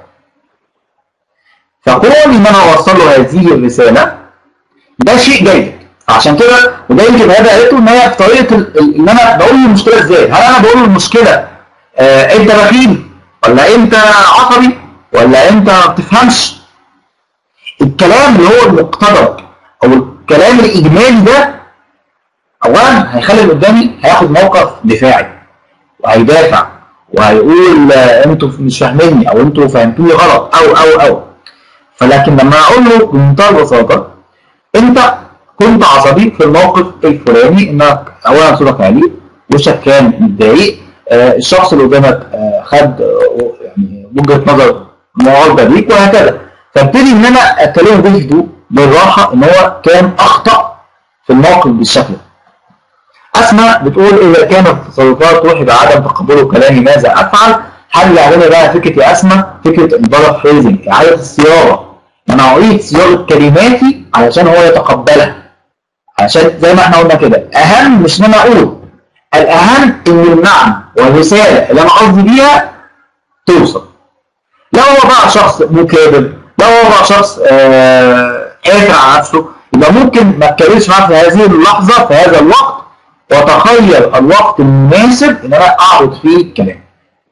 فكون ان انا اوصل له هذه الرساله ده شيء جيد عشان كده وده يمكن هذا قالته ان هي في طريقه ال- ال- ان انا بقول له المشكله ازاي هل انا بقول له المشكله آه انت بخيل ولا انت عصبي ولا انت ما بتفهمش الكلام اللي هو المقتضب او الكلام الاجمالي ده اولا هيخلي اللي قدامي هياخد موقف دفاعي وهيدافع وهيقول آه، انتوا مش فاهميني او انتوا فهمتوني غلط او او او فلكن لما اقول له بمنتهى البساطه انت كنت عصبي في الموقف الفلاني انك اولا صوتك عالي وشك كان متضايق آه، الشخص اللي قدامك آه، خد آه، يعني وجهه نظر معارضه ليك وهكذا فابتدي ان انا اتكلم بهدوء بالراحه ان هو كان اخطا في الموقف بالشكل ده اسماء بتقول اذا كانت التصرفات توحي بعدم تقبل كلامي ماذا افعل؟ حل علينا بقى فكره يا اسماء فكره البارا فريزنج اعاده الصياغه انا اعيد صياغه كلماتي علشان هو يتقبلها عشان زي ما احنا قلنا كده اهم مش ان انا اقول الاهم ان المعنى والرساله اللي انا قصدي بيها توصل لو هو بقى شخص مكابر لو هو بقى شخص آه، قافل على نفسه يبقى ممكن ما اتكلمش معاه في هذه اللحظه في هذا الوقت واتخيل الوقت المناسب ان انا اعرض فيه الكلام.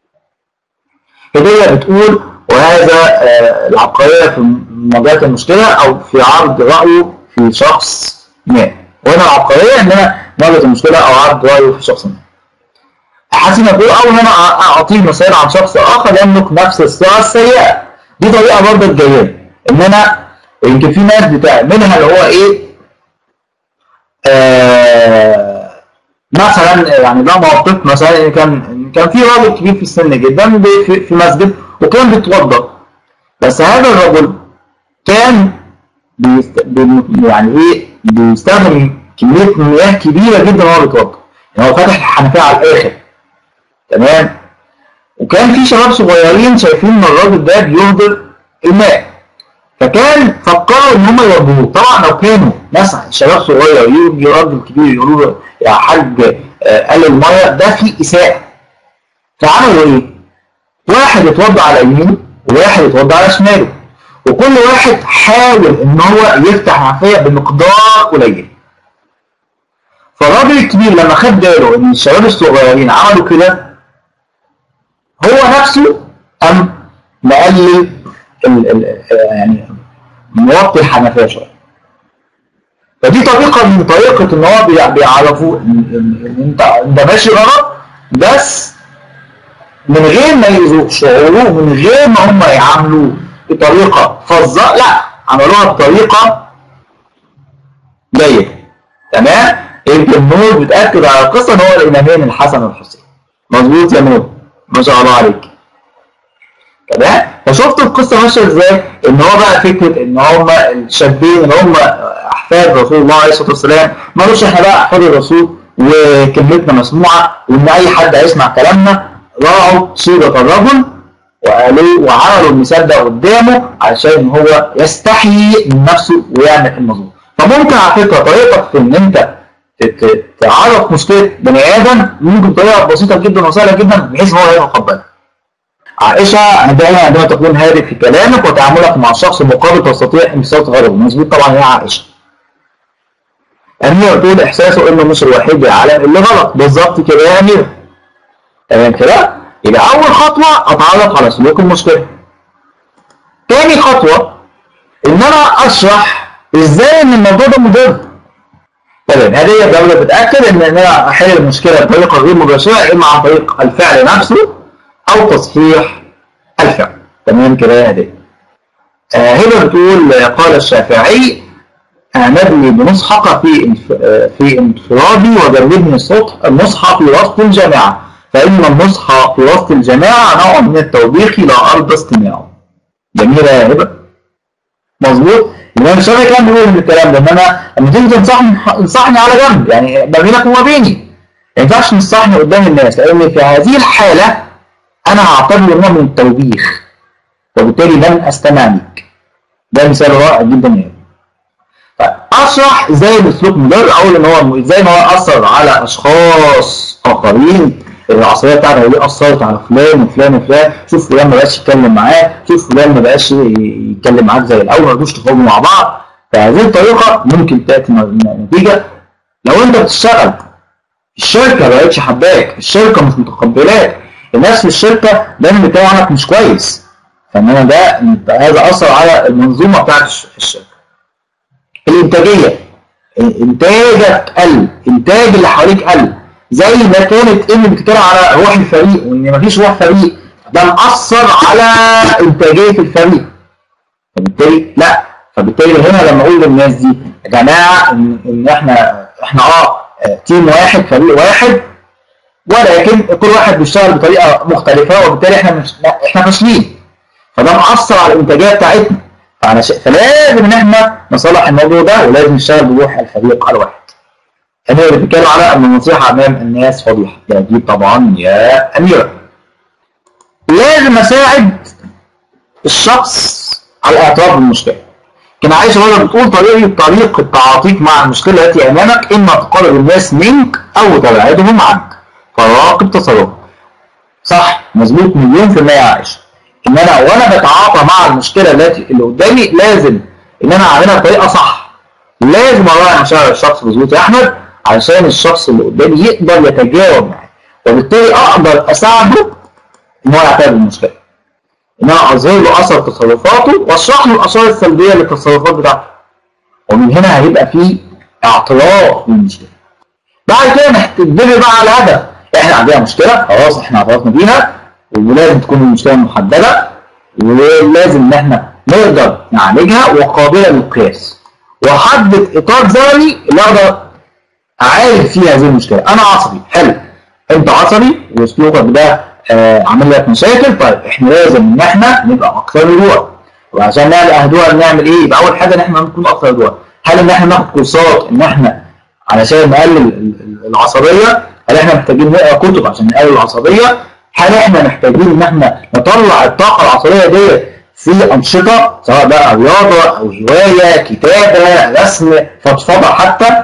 هدية بتقول وهذا آه، العبقرية في مواجهة المشكلة أو في عرض رأيه في شخص ما. وهنا العبقرية إن أنا مواجهة المشكلة أو عرض رأيه في شخص ما. حسن يقول أو إن أنا أع- أعطيه مثال عن شخص آخر يملك نفس الصيغة السيئة. دي طريقة برضه جيدة. إن أنا يمكن في ناس بتعملها اللي هو إيه آه مثلا يعني ده موقف مثلا إن كان كان في راجل كبير في السن جدا ب- في في مسجد وكان بيتوضا بس هذا الرجل كان بيست... بي... يعني ايه بيستخدم كميه مياه كبيره جدا وهو بيتوضا يعني هو فاتح الحنفيه على الاخر تمام وكان في شباب صغيرين شايفين ان الراجل ده بيهدر الماء فكان فكروا ان هم يوجهوه طبعا لو كانوا ناس شباب صغير يجي راجل كبير يقولوا له يا حاج آه، قال الميه ده في اساءه فعملوا ايه؟ واحد اتوضى على يمينه وواحد اتوضى على شماله وكل واحد حاول ان هو يفتح عفيه بمقدار قليل فالراجل الكبير لما خد باله ان الشباب الصغيرين عملوا كده هو نفسه قام مقلل ال ال يعني موطي الحنفيه شويه فدي طريقه من طريقه ان هو بيع- بيعرفوا ان إن- إن انت انت ماشي غلط بس من غير ما يؤذوا شعوره من غير ما هم يعاملوه بطريقه فظه لا عملوها بطريقه جيده تمام يمكن نور بتاكد على القصه ان هو الامامين الحسن والحسين مظبوط يا نور ما شاء الله عليك تمام فشفت القصه ماشيه ازاي ان هو بقى فكره ان هم الشابين اللي هم احفاد رسول الله عليه الصلاه والسلام ما قالوش احنا بقى احفاد الرسول وكلمتنا مسموعه وان اي حد هيسمع كلامنا راعوا صيغه الرجل وقالوا وعملوا المثال ده قدامه علشان هو يستحيي من نفسه ويعمل المظلوم فممكن على فكره طريقتك في ان انت ت- ت- تعرف مشكله بني ادم ممكن طريقه بسيطه جدا وسهله جدا بحيث ان هو يتقبلها عائشة دائما عندما تكون هادئ في كلامك وتعاملك مع الشخص المقابل تستطيع امتصاص غضبه مظبوط طبعا يا عائشة أمير تقول إحساسه إنه مش الوحيد العالم اللي غلط بالظبط كده يا أمير تمام كده يبقى أول خطوة أتعرف على سلوك المشكلة تاني خطوة إن أنا أشرح إزاي إن الموضوع ده مضر تمام هذه الدولة بتأكد إن أنا أحل المشكلة بطريقة غير مباشرة إما عن طريق الفعل نفسه أو تصحيح الفعل تمام كده يا هدي آه هنا بتقول آه، قال الشافعي اعمد بمصحف في انف... في انفرادي وجربني الصبح المصحف في وسط الجماعة فإن المصحف في وسط الجماعة نوع من التوبيخ لا أرضى استماعه جميلة يا هبة مظبوط الإمام الشافعي كان بيقول الكلام ده إن أنا لما تيجي تنصحني انصحني على جنب يعني ما بينك وما بيني ما ينفعش تنصحني قدام الناس لأن في هذه الحالة أنا هعتبر نوع من التوبيخ وبالتالي لن أستمع لك ده مثال رائع جدا يعني طيب اشرح ازاي الاسلوب مضر اقول ان هو ازاي ان هو اثر على اشخاص اخرين العصبيه بتاعته دي اثرت على فلان وفلان وفلان شوف فلان ما بقاش يتكلم معاه شوف فلان ما بقاش يتكلم معاك زي الاول ما بقوش تخرجوا مع بعض فهذه الطريقه ممكن تاتي نتيجه لو انت بتشتغل الشركه ما بقتش حباك الشركه مش متقبلاك الناس في الشركه دايما بيتكلموا عنك مش كويس فانما ده هذا اثر على المنظومه بتاعت الشركه الانتاجيه انتاجك قل انتاج اللي حواليك قل زي ما كانت ام بتتكلم على روح الفريق وان مفيش روح فريق ده مأثر على انتاجيه الفريق فبالتالي لا فبالتالي هنا لما اقول للناس دي يا جماعه ان, إن احنا احنا اه تيم واحد فريق واحد ولكن كل واحد بيشتغل بطريقه مختلفه وبالتالي احنا مش احنا فاشلين فده مأثر على الانتاجيه بتاعتنا فانا ش... فلازم ان احنا نصلح الموضوع ده ولازم نشتغل بروح الفريق على واحد انا اللي بتكلم على ان النصيحه امام الناس فضيحه ده اكيد طبعا يا اميره لازم اساعد الشخص على الاعتراف بالمشكله كان عايش برضه بتقول طريقه طريقه تعاطيك مع المشكله التي امامك اما تقرب الناس منك او تبعدهم عنك فراقب تصرفك صح مظبوط مليون في المية يا عائشة ان انا وانا بتعاطى مع المشكلة التي اللي قدامي لازم ان انا اعملها بطريقة صح لازم اراعي مشاعر الشخص مظبوط يا احمد علشان الشخص اللي قدامي يقدر يتجاوب معايا وبالتالي اقدر اساعده ان هو يعتبر المشكلة ان انا اظهر له اثر تصرفاته واشرح له الاثار السلبية للتصرفات بتاعته ومن هنا هيبقى في اعتراف بالمشكلة بعد كده نحتدبر بقى على الهدف احنا عندنا مشكله خلاص احنا اعترفنا بيها ولازم تكون المشكله محدده ولازم ان احنا نقدر نعالجها وقابله للقياس واحدد اطار زمني اللي اقدر اعالج فيه هذه المشكله انا عصبي حلو انت عصبي واسلوبك ده آه عامل لك مشاكل طيب احنا لازم ان احنا نبقى اكثر هدوءا وعشان نعمل هدوءا نعمل ايه يبقى اول حاجه ان احنا نكون اكثر هدوءا هل ان احنا ناخد كورسات ان احنا علشان نقلل العصبيه هل احنا محتاجين نقرا كتب عشان نقلل العصبيه؟ هل احنا محتاجين ان احنا نطلع الطاقه العصبيه دي في انشطه سواء بقى رياضه او هوايه كتابه رسم فضفضه حتى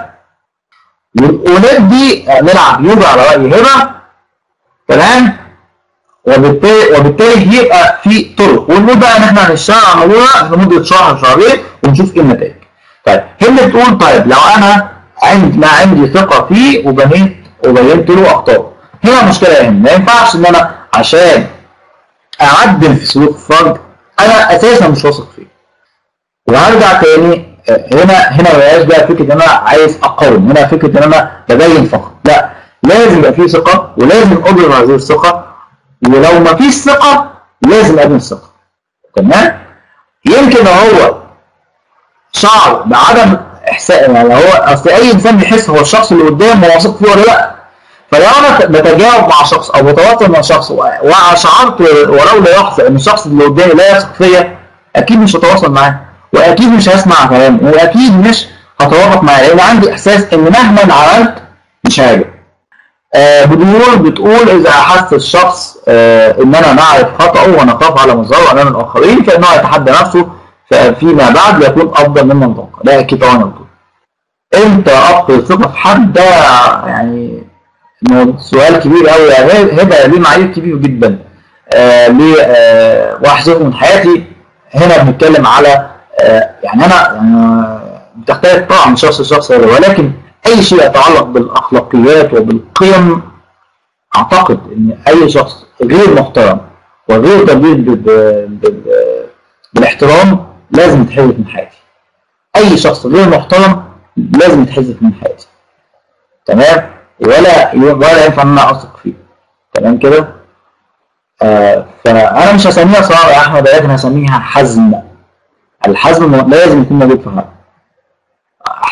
وندي نلعب يوجا على راي هبه تمام وبالتالي وبالتالي يبقى في طرق ونقول بقى ان احنا هنشتغل على الموضوع لمده شهر شهرين ونشوف ايه النتائج. طيب هند بتقول طيب لو انا عند ما عندي ثقه فيه وبنيت وبينت له اخطاء هنا مشكله هنا ما ينفعش ان انا عشان اعدل في سلوك الفرد انا اساسا مش واثق فيه وهرجع تاني هنا هنا ما بقاش بقى فكره ان انا عايز اقاوم هنا فكره ان انا ببين فقط لا لازم يبقى في ثقه ولازم ابرم هذه الثقه ولو ما فيش ثقه لازم ابني الثقه تمام يمكن هو شعر بعدم احساس يعني هو اصل اي انسان بيحس هو الشخص اللي قدامه واثق فيه ولا لا فلو انا بتجاوب مع شخص او بتواصل مع شخص وشعرت ولو لا لحظه ان الشخص اللي قدامي لا يثق فيا اكيد مش هتواصل معاه واكيد مش هسمع كلامه واكيد مش هتوافق معاه لان عندي احساس ان مهما عملت مش هاجي آه بدور بتقول اذا احس الشخص آه ان انا نعرف خطأه ونخاف على مظهره امام الاخرين فانه يتحدى نفسه فيما بعد يكون افضل مما نتوقع ده اكيد طبعا بتقول امتى افقد الثقه في حد ده يعني سؤال كبير قوي يعني هبه ليه معايير كبير جدا آه ليه آه واحذفه من حياتي هنا بنتكلم على آه يعني انا يعني بتختلف طبعا من شخص لشخص ولكن اي شيء يتعلق بالاخلاقيات وبالقيم اعتقد ان اي شخص غير محترم وغير تبديل بالاحترام لازم يتحذف من حياتي اي شخص غير محترم لازم يتحذف من حياتي تمام ولا ولا ينفع ان انا اثق فيه تمام كده آه فانا مش هسميها صعبه يا احمد ولكن هسميها حزم الحزم لازم يكون موجود في حياتي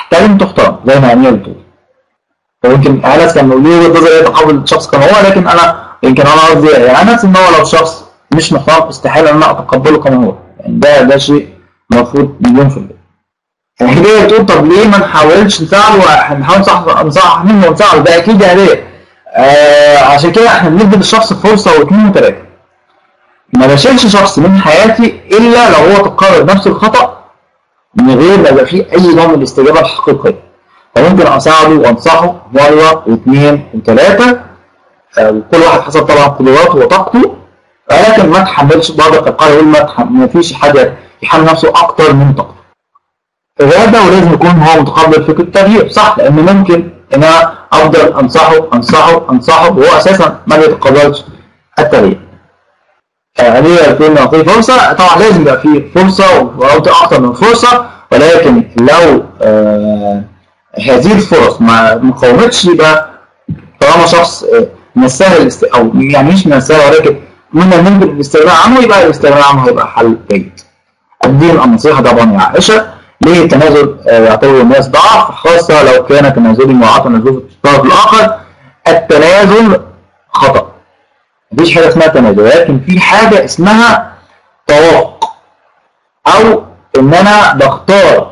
تحترم تحترم زي ما امير بتقول ويمكن انس كان ليه وجهه نظر يتقبل الشخص كما هو لكن انا يمكن انا قصدي يعني انس ان هو لو شخص مش محترم استحاله ان انا اتقبله كما هو يعني ده ده شيء المفروض مليون في المية يعني هدية بتقول طب ليه ما نحاولش نساعده ونحاول نصحح نصحح منه ونساعده ده اكيد يا هدية آه عشان كده احنا بندي للشخص فرصه واثنين وثلاثه ما بشيلش شخص من حياتي الا لو هو تكرر نفس الخطا من غير ما يبقى فيه اي نوع من الاستجابه الحقيقيه فممكن اساعده وانصحه مره واثنين وثلاثه آه وكل واحد حسب طبعا قدراته وطاقته ولكن ما تحملش بعض القرار يقول ما, تحمل ما فيش حاجه يحمل نفسه اكتر من طاقته الرياضة ولازم يكون هو متقبل فكرة التغيير صح لأن ممكن إن أنا أفضل أنصحه أنصحه أنصحه وهو أساسا ما بيتقبلش التغيير. هذه تكون في فرصة طبعا لازم يبقى في فرصة وأو أكثر من فرصة ولكن لو آه هذه الفرص ما ما قاومتش يبقى طالما شخص آه من السهل الاست... أو يعني مش من السهل ولكن من الممكن الاستغناء عنه يبقى الاستغناء عنه هيبقى حل جيد. الدين النصيحة طبعا يا عائشة ليه التنازل يعتبر الناس ضعف خاصة لو كان تنازلي مراعاة لظروف الطرف الآخر التنازل خطأ مفيش حاجة اسمها تنازل ولكن في حاجة اسمها توافق أو إن أنا بختار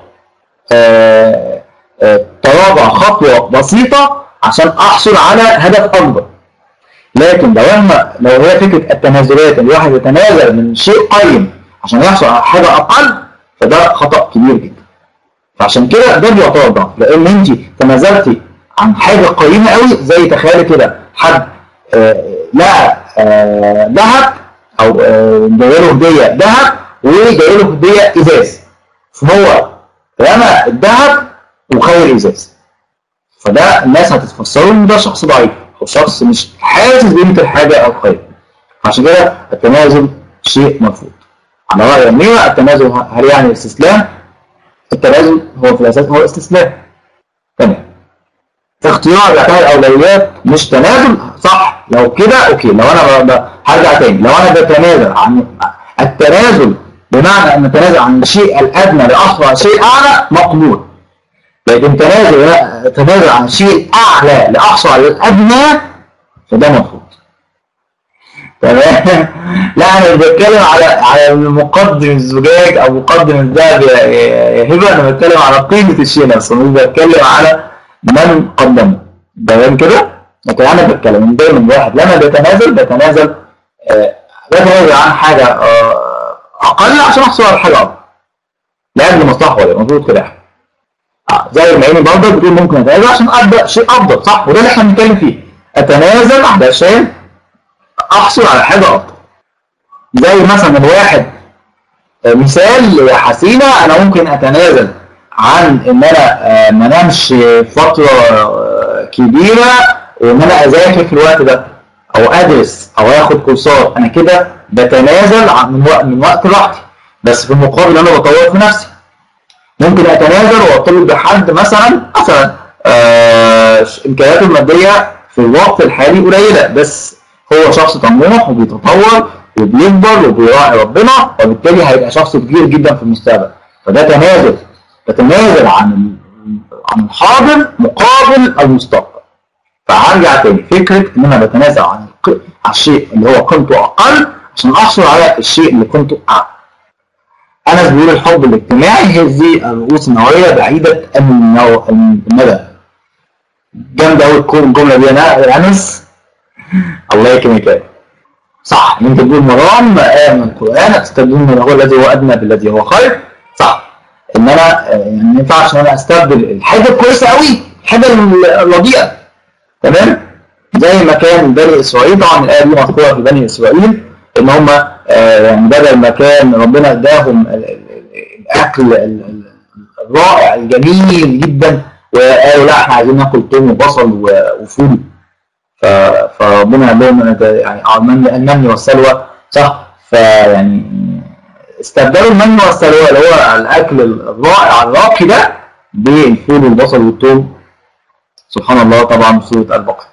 آه، آه، تراجع خطوة بسيطة عشان أحصل على هدف أكبر لكن لو احنا لو هي فكرة التنازلات ان الواحد يتنازل من شيء قيم عشان يحصل على حاجة أقل فده خطأ كبير جدا فعشان كده ده بيعتبر ضعف لان انت تنازلتي عن حاجه قيمه قوي زي تخيلي كده حد آه لقى آه ذهب او آه جاي له هديه ذهب وجاي له هديه ازاز فهو رمى الذهب وخير الازاز فده الناس هتتفسره ان ده شخص ضعيف او شخص مش حاسس بقيمه الحاجه او الخير عشان كده التنازل شيء مرفوض على رأي أميرة التنازل هل يعني الاستسلام؟ التنازل هو في الأساس هو استسلام. تمام. اختيار يعتبر الأولويات مش تنازل صح لو كده أوكي لو أنا ب- ب- هرجع تاني لو أنا بتنازل عن التنازل بمعنى أن أتنازل عن الشيء الأدنى لأسرع شيء أعلى مقبول. لكن تنازل تنازل عن شيء أعلى لأحصل على الأدنى فده مرفوض. تمام لا انا مش بتكلم على على مقدم الزجاج او مقدم الذهب يا يا- يا هبه انا بتكلم على قيمه الشيء نفسه مش بتكلم على من قدمه تمام كده لكن انا بتكلم ان دايما الواحد لما بيتنازل بيتنازل آه، بيتنازل عن حاجه آه، اقل عشان احصل على حاجه اكبر لاجل مصلحه ولا المفروض كده آه، زي ما عيني برضه بتقول ممكن اتنازل عشان ابدا شيء افضل صح وده اللي احنا بنتكلم فيه اتنازل علشان احصل على حاجه افضل زي مثلا الواحد آه، مثال يا حسينه انا ممكن اتنازل عن ان انا آه، ما انامش فتره آه، كبيره وان انا اذاكر في الوقت ده او ادرس او اخد كورسات انا كده بتنازل عن من وقت من وقت راحتي بس في المقابل انا بطور في نفسي ممكن اتنازل وارتبط بحد مثلا مثلا آه امكانياته الماديه في الوقت الحالي قليله بس هو شخص طموح وبيتطور وبيكبر وبيراعي ربنا وبالتالي هيبقى شخص كبير جدا في المستقبل فده تنازل بتنازل عن عن الحاضر مقابل المستقبل فهرجع تاني فكره ان انا بتنازل عن الق- عن الشيء اللي هو قيمته اقل عشان احصل على الشيء اللي قيمته اعلى أنس بيقول الحب الاجتماعي هذه الرؤوس النووية بعيدة النو- المدى جامدة أوي تكون الجملة دي أنا يا أنس الله يكرمك يا صح أنت تقول مرام آية من القرآن تستبدلون من هو الذي هو أدنى بالذي هو خير صح إن أنا آه، يعني ما ينفعش إن أنا أستبدل الحاجة الكويسة أوي الحاجة الرديئة تمام زي ما كان بني إسرائيل طبعا الآية دي مذكورة في بني إسرائيل ان هم يعني بدل ما كان ربنا اداهم ال- ال- ال- الاكل ال- ال- الرائع الجميل جدا وقالوا لا احنا عايزين ناكل توم وبصل و- وفول ف- فربنا قال لهم أنا ده- يعني آه، المن المن والسلوى صح فيعني استبدلوا المن والسلوى اللي هو الاكل الرائع الراقي ده بالفول والبصل والثوم سبحان الله طبعا في سوره البقره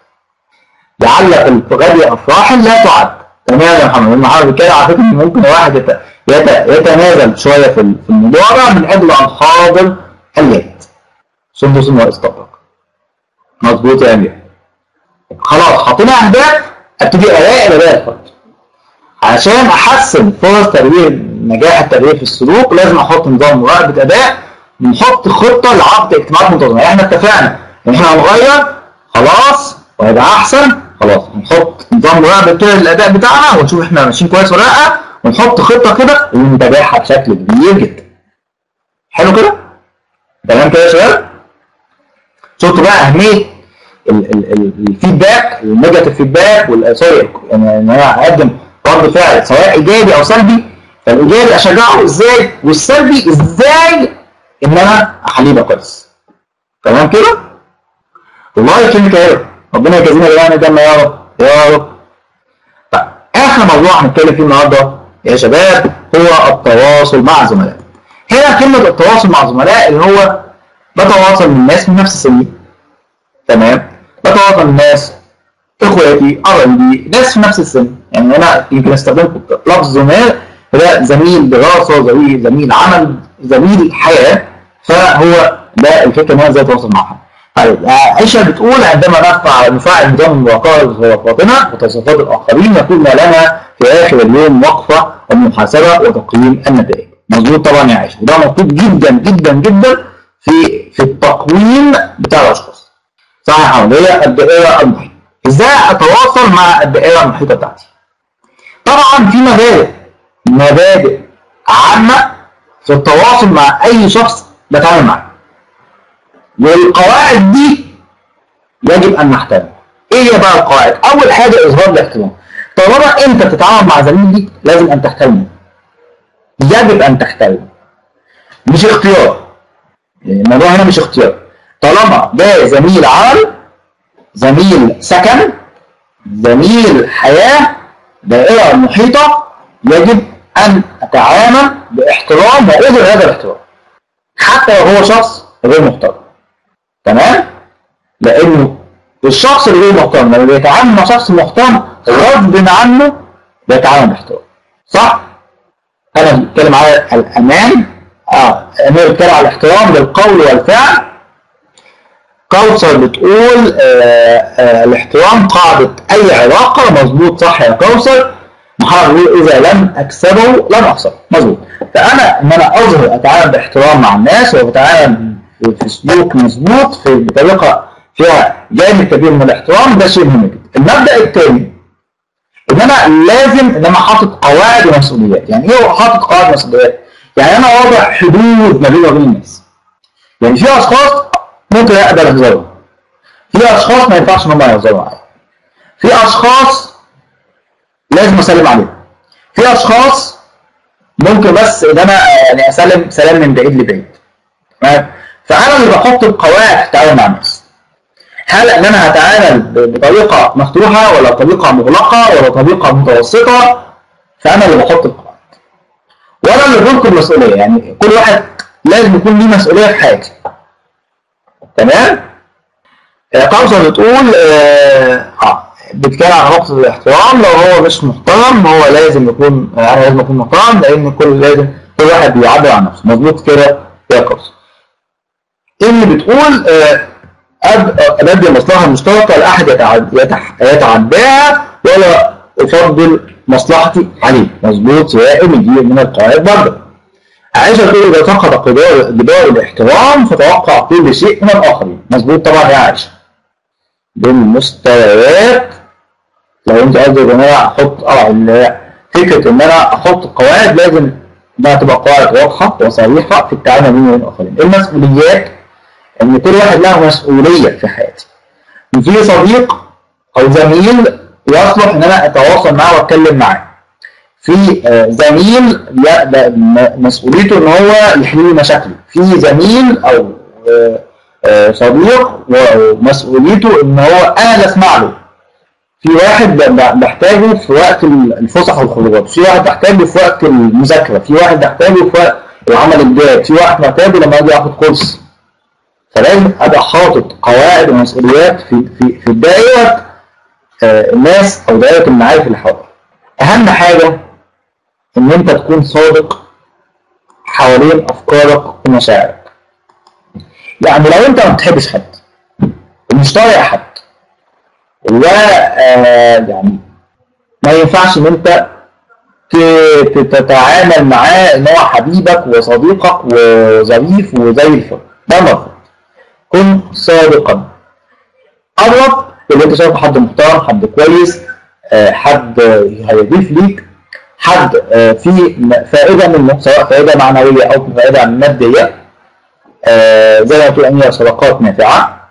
لعل في الغد افراح لا تعد تمام يا محمد المحاور بيتكلم على فكره ان ممكن واحد يت- يت- يتنازل شويه في ال- في الموضوع ده من اجل ان حاضر اليد سندس واستبرق مظبوط يا امير خلاص حطينا اهداف ابتدي اراقب اداء الفرد عشان احسن فرص تربيه نجاح التربيه في السلوك لازم احط نظام مراقبه اداء ونحط خطه لعقد اجتماعات منتظمه احنا اتفقنا ان احنا هنغير خلاص وهيبقى احسن خلاص هنحط نظام مراقبه كده للاداء بتاعنا ونشوف احنا ماشيين كويس ولا لا ونحط خطه كده ونتابعها بشكل كبير جدا حلو كده تمام كده يا شباب شفتوا بقى اهميه ال- ال- ال- الفيدباك النيجاتيف فيدباك سوري يعني ان انا اقدم رد فعل سواء ايجابي او سلبي فالايجابي اشجعه ازاي والسلبي ازاي ان انا احليه بقى كويس تمام كده؟ والله يكرمك يا رب ربنا يجازينا بالله ده يا رب يا رب طيب اخر موضوع هنتكلم فيه النهارده يا شباب هو التواصل مع زملاء هنا كلمه التواصل مع زملاء اللي هو بتواصل مع الناس من نفس سني تمام بتواصل مع الناس اخواتي قرايبي ناس في نفس السن يعني انا يمكن استخدمت لفظ زميل ده زميل دراسه زميل زميل عمل زميل حياه فهو ده الفكره ان انا ازاي اتواصل معها طيب عائشه بتقول عندما نرفع نفعل نظام المراقبه لصفاتنا وتصرفات الاخرين يكون ما لنا في اخر اليوم وقفه ومحاسبه وتقييم النتائج مظبوط طبعا يا عائشه وده مطلوب جدا جدا جدا في في التقويم بتاع الاشخاص صح يا هي الدائره المحيطه ازاي اتواصل مع الدائره المحيطه بتاعتي طبعا في مبادئ مبادئ عامه في التواصل مع اي شخص بتعامل معاه والقواعد دي يجب ان نحترمها ايه هي بقى القواعد اول حاجه اظهار الاحترام طالما انت بتتعامل مع زميل ليك لازم ان تحترمه يجب ان تحترمه مش اختيار يعني الموضوع هنا مش اختيار طالما ده زميل عمل زميل سكن زميل حياة دائرة محيطة يجب أن أتعامل باحترام وأظهر هذا الاحترام حتى لو هو شخص غير محترم تمام؟ لأنه الشخص اللي غير محترم لما بيتعامل مع شخص محترم غصب عنه بيتعامل باحترام صح؟ أنا بتكلم على الأمان اه أنا بتكلم على الاحترام بالقول والفعل كوثر بتقول آه آه الاحترام قاعدة أي علاقة مظبوط صح يا كوثر محمد بيقول إذا لم أكسبه لم أخسره مظبوط فأنا إن أنا أظهر أتعامل باحترام مع الناس وبتعامل في سلوك مظبوط في بطريقة فيها جانب كبير من الاحترام ده شيء مهم جدا المبدأ الثاني إن أنا لازم إن أنا حاطط قواعد ومسؤوليات يعني إيه حاطط قواعد ومسؤوليات؟ يعني أنا واضح حدود ما بيني وبين الناس يعني في أشخاص ممكن اقدر اهزرهم في اشخاص ما ينفعش ان هم يهزروا معايا في اشخاص لازم اسلم عليهم في اشخاص ممكن بس ان انا يعني اسلم سلام من بعيد لبعيد تمام فانا اللي بحط القواعد في التعامل مع الناس هل ان انا هتعامل بطريقه مفتوحه ولا طريقه مغلقه ولا طريقه متوسطه فانا اللي بحط القواعد وانا اللي بنقل المسؤوليه يعني كل واحد لازم يكون ليه مسؤوليه في حياتي تمام قوسة بتقول اه بتتكلم عن نقطة الاحترام لو هو مش محترم هو لازم يكون انا لازم اكون محترم لان كل لازم كل واحد بيعبر عن نفسه مظبوط كده يا قوسة اللي بتقول آه أبدي المصلحة المشتركة لا أحد يتعداها ولا أفضل مصلحتي عليه مظبوط سواء دي من القواعد برضه عائشة تقول إذا فقد جدار جدار الاحترام فتوقع كل شيء من الآخرين مظبوط طبعا يا عائشة بالمستويات لو أنت قصدك إن أنا أحط أه فكرة إن أنا أحط قواعد لازم إنها تبقى قواعد واضحة وصريحة في التعامل بين الآخرين المسؤوليات إن كل واحد له مسؤولية في حياتي في صديق أو زميل يصلح إن أنا أتواصل معاه وأتكلم معاه في زميل مسؤوليته ان هو يحل لي مشاكلي في زميل او صديق ومسؤوليته ان هو انا اللي اسمع له في واحد بحتاجه في وقت الفسح والخروجات في واحد بحتاجه في وقت المذاكره في واحد بحتاجه في وقت العمل الجاد في واحد محتاجه لما اجي اخد كورس فلازم ابقى حاطط قواعد ومسؤوليات في في في دائره الناس او دائره المعارف اللي حواليا اهم حاجه ان انت تكون صادق حوالين افكارك ومشاعرك يعني لو انت ما بتحبش حد ومش طايق حد و آه، يعني ما ينفعش ان انت ت- ت- تتعامل معاه ان هو حبيبك وصديقك وظريف وزي الفل ده مرفوض كن صادقا قرب اللي انت شايفه حد محترم حد كويس آه، حد هيضيف ليك حد آه، فيه م- فائده منه سواء فائده معنويه او فائده ماديه آه، زي ما تقول ان هي صداقات نافعه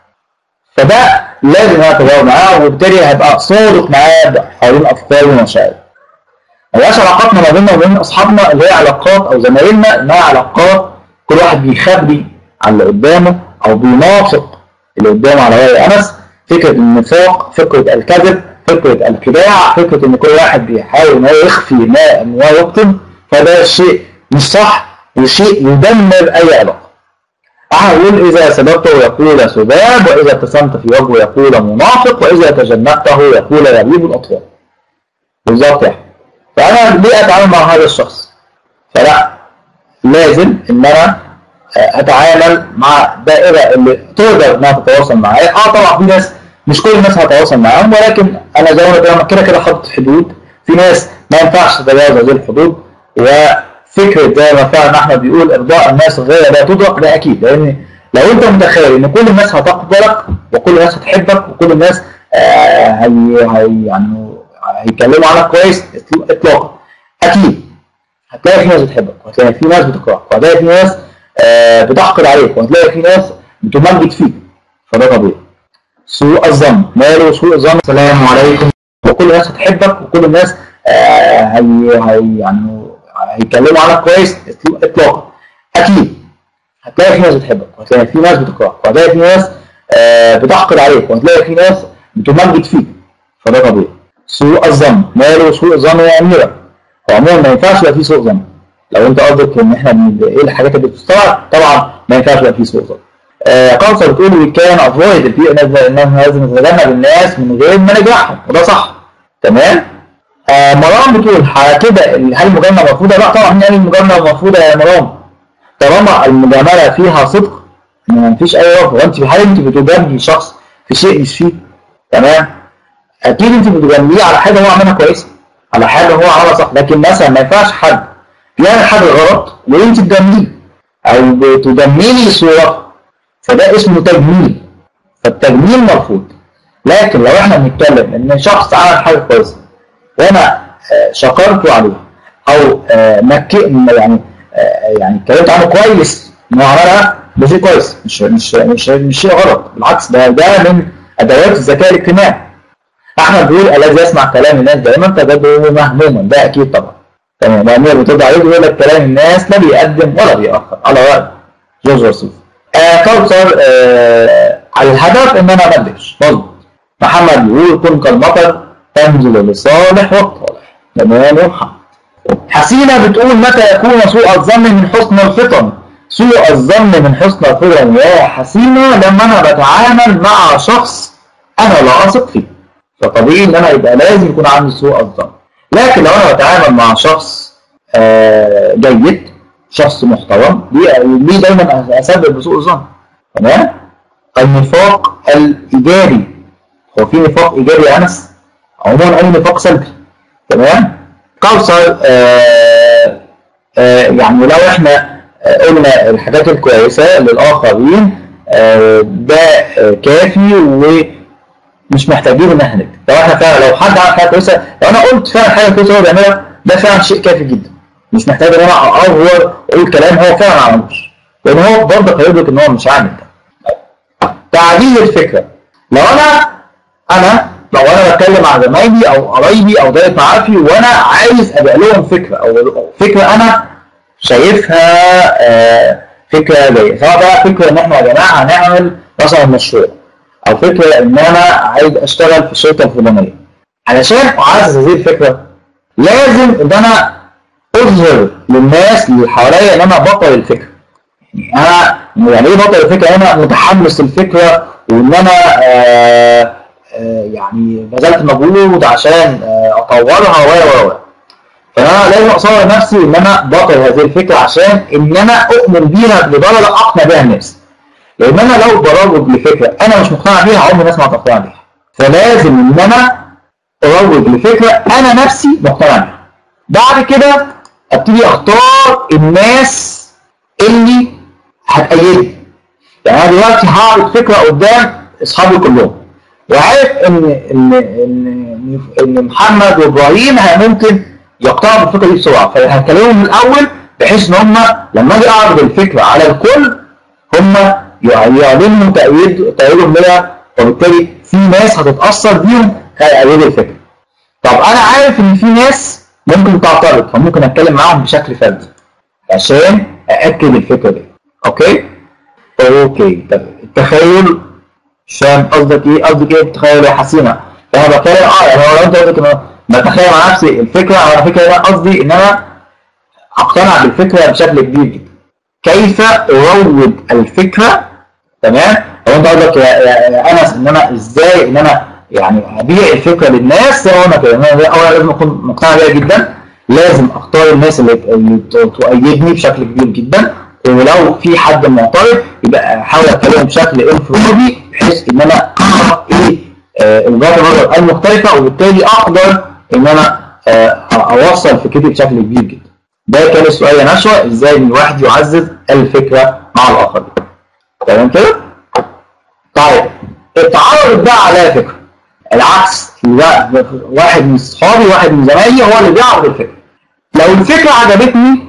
فده لازم انا اتجاوب معاه وبالتالي هبقى صادق معاه حوالين افكاري ومشاعري ما بقاش علاقاتنا ما بيننا وبين اصحابنا اللي هي علاقات او زمايلنا انها علاقات كل واحد بيخبي على اللي قدامه او بينافق اللي قدامه على راي انس فكره النفاق فكره الكذب فكره الخداع فكره ان كل واحد بيحاول ان هو يخفي ما ان هو يبطن فده شيء مش صح وشيء يدمر اي علاقه أحد يقول إذا سببته يقول سباب وإذا ابتسمت في وجهه يقول منافق وإذا تجنبته يقول غريب الأطفال بالظبط يعني فأنا ليه أتعامل مع هذا الشخص؟ فلا لازم إن أنا آه، أتعامل مع دائرة اللي تقدر إنها تتواصل معايا أه طبعا في ناس مش كل الناس هتواصل معاهم ولكن أنا زي ما قلت لك كده كده حاطط حدود في ناس ما ينفعش تتجاوز هذه الحدود وفكرة زي ما فعلا أحمد بيقول إرضاء الناس غير لا تدرك ده أكيد لأن لو أنت متخيل إن كل الناس هتقبلك وكل الناس هتحبك وكل الناس آه، هي هي يعني هيتكلموا عنك كويس إطلاقا أكيد هتلاقي في ناس بتحبك وهتلاقي في ناس بتكرهك وهتلاقي في ناس آه، بتحقد عليك وهتلاقي في ناس بتمجد فيك فده طبيعي سوء الظن ماله سوء الظن السلام عليكم وكل الناس هتحبك وكل الناس آه، هي هي يعني هيتكلموا عنك كويس اطلاقا اكيد هتلاقي في ناس بتحبك وهتلاقي في ناس بتكرهك وهتلاقي في ناس آه، بتحقد عليك وهتلاقي في ناس بتمجد فيك فده طبيعي سوء الظن ماله سوء الظن يا اميره هو عموما ما ينفعش يبقى فيه سوء ظن لو انت قصدك ان احنا بن- ايه الحاجات اللي بتستوعب طبعا ما ينفعش يبقى فيه سوء ظن آه قوصر بتقول وي كان افويد البيئه ان لازم نتجنب الناس من غير ما نجرحهم وده صح تمام آه مرام بتقول على كده هل المجامله مرفوضه؟ لا طبعا مين قال المجامله مرفوضه يا مرام طالما المجامله فيها صدق ما فيش اي رفض وانت في حال انت بتجاملي شخص في شيء مش فيه تمام اكيد انت بتجامليه على حاجه هو عملها كويسه على حاجه هو عملها صح لكن مثلا ما ينفعش حد يعمل حاجه غلط وانت تجامليه او بتجملي صورته فده اسمه تجميل فالتجميل مرفوض لكن لو احنا بنتكلم ان شخص عمل حاجه كويسه وانا آه، شكرته عليها او آه، مك يعني آه، يعني اتكلمت عنه كويس ان هو عملها ده شيء كويس مش مش مش مش شيء غلط بالعكس ده ده من ادوات الذكاء الاجتماعي احمد بيقول الذي يسمع كلام الناس دائما تجده مهموما ده اكيد طبعا تمام مأمور بترد عليه بيقول لك كلام الناس لا بيقدم ولا بيأخر على رأي جورج وسوف آه كوثر آه على الهدف ان انا ما اكذبش مظبوط محمد بيقول كن كالمطر تنزل لصالح والطالح تمام يا محمد حسينة بتقول متى يكون سوء الظن من حسن الفطن سوء الظن من حسن الفطن يا حسينة لما انا بتعامل مع شخص انا لا اثق فيه فطبيعي ان انا يبقى لازم يكون عندي سوء الظن لكن لو انا بتعامل مع شخص آه، جيد شخص محترم ليه ليه دايما اسبب بسوء الظن تمام النفاق الايجابي هو في نفاق ايجابي يا انس عموما اي نفاق سلبي تمام كوثر آه آه يعني لو احنا آه، قلنا الحاجات الكويسه للاخرين آه ده آه، كافي ومش محتاجين ان احنا نكتب لو احنا فعلا لو حد عمل حاجه كويسه لو انا قلت فعلا حاجه كويسه هو بيعملها ده فعلا شيء كافي جدا مش محتاج ان انا اقور واقول كلام هو فعلا ما عملوش لان هو برضه هيدرك ان هو مش عامل ده تعديل الفكره لو انا انا لو انا بتكلم مع زمايلي او قرايبي او دايره معارفي وانا عايز ابيع لهم فكره او فكره انا شايفها آه، فكره جيده سواء بقى فكره ان احنا يا جماعه هنعمل مثلا مشروع او فكره ان انا عايز اشتغل في الشركه الفلانيه علشان اعزز هذه الفكره لازم ان انا اظهر للناس اللي حواليا ان انا بطل الفكره يعني انا يعني ايه بطل الفكره انا متحمس للفكره وان انا آه آه يعني بذلت مجهود عشان آه اطورها و و و فانا لازم اصور نفسي ان انا بطل هذه الفكره عشان ان انا اؤمن بيها لدرجه اقنع بيها الناس لان انا لو بروج لفكره انا مش مقتنع بيها عمر الناس ما هتقتنع بيها فلازم ان انا اروج لفكره انا نفسي مقتنع بيها بعد كده ابتدي اختار الناس اللي هتأيدني يعني انا دلوقتي هعرض فكره قدام اصحابي كلهم وعارف ان ان ان ان محمد وابراهيم ممكن يقتنعوا بالفكره دي بسرعه فهكلمهم من الاول بحيث ان هم لما اجي اعرض الفكره على الكل هم يعلنوا تأييد تأييدهم ليها وبالتالي في ناس هتتأثر بيهم هيأيدوا الفكره. طب انا عارف ان في ناس ممكن تعترض فممكن اتكلم معاهم بشكل فردي عشان أأكد الفكره دي. اوكي؟ اوكي طب التخيل مش فاهم قصدك ايه؟ قصدك ايه التخيل يا حسينه؟ فانا بتكلم اه يعني لو انت قصدك ان بتخيل مع نفسي الفكره على فكره انا قصدي ان انا اقتنع بالفكره بشكل كبير جدا. كيف اروج الفكره تمام؟ لو انت قصدك يا, يا, يا انس ان انا ازاي ان انا يعني ابيع الفكره للناس زي ما قلنا كده انا اولا لازم اكون مقتنع بيها جدا لازم اختار الناس اللي اللي تؤيدني بشكل كبير جدا ولو في حد معترض يبقى احاول اتكلم بشكل انفرادي بحيث ان انا اعرف ايه وجهات النظر المختلفه وبالتالي اقدر ان انا آه اوصل فكرتي بشكل كبير جدا. ده كان السؤال يا نشوى ازاي ان الواحد يعزز الفكره مع الاخرين. تمام كده؟ طيب اتعرض بقى عليا فكره العكس لا واحد من صحابي واحد من زمايلي هو اللي بيعرض الفكره. لو الفكره عجبتني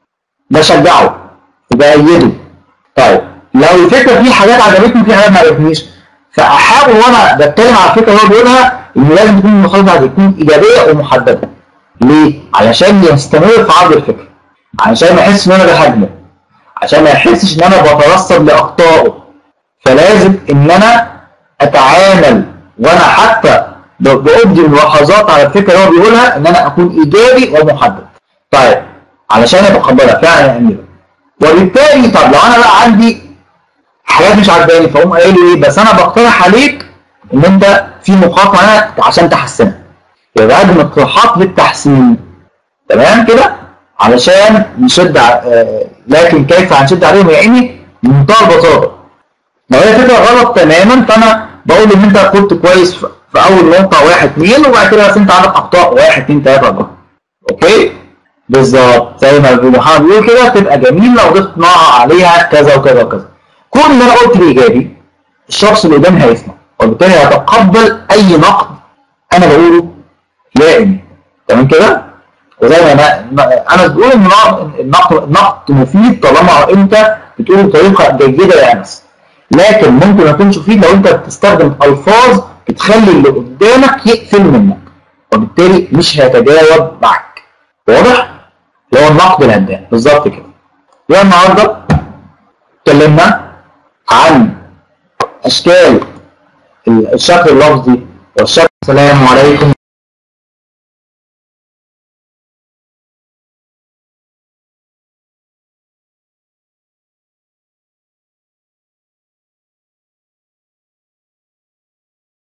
بشجعه وبأيده. طيب لو الفكره في حاجات عجبتني وفي حاجات ما عجبتنيش فاحاول وانا بتكلم على الفكره اللي هو بيقولها ان لازم تكون المخالفه تكون ايجابيه ومحدده. ليه؟ علشان يستمر في عرض الفكره. علشان ما يحسش ان انا بهاجمه. عشان ما يحسش ان انا بترصد لاخطائه. فلازم ان انا اتعامل وانا حتى بأبدي ملاحظات على الفكره اللي هو بيقولها ان انا اكون ايجابي ومحدد. طيب علشان يتقبلها فعلا يعملها. وبالتالي طب لو انا بقى عندي حاجات مش عجباني فاقوم قايل له ايه بس انا بقترح عليك ان انت في نقاط معينه عشان تحسنها يبقى اقدم اقتراحات للتحسين تمام كده علشان نشد آه لكن كيف هنشد عليهم يا عيني بمنتهى البساطه لو هي فكره غلط تماما فانا بقول ان انت كنت كويس في اول نقطه واحد اثنين وبعد كده بس انت عندك اخطاء واحد اثنين ثلاثه اربعه اوكي بالظبط زي ما محمد بيقول كده تبقى جميل لو ضفت نوع عليها كذا وكذا وكذا كل اللي انا قلت بايجابي الشخص اللي قدامي هيسمع وبالتالي هيتقبل اي نقد انا بقوله لائم تمام كده وزي ما انا انا بقول ان النقد النقد مفيد طالما انت بتقوله بطريقه جيده يا انس لكن ممكن ما يكونش مفيد لو انت بتستخدم الفاظ بتخلي اللي قدامك يقفل منك وبالتالي مش هيتجاوب معاك واضح؟ اللي هو النقد الهدام بالظبط كده يبقى النهارده اتكلمنا عن اشكال الشكل اللفظي والشكل السلام عليكم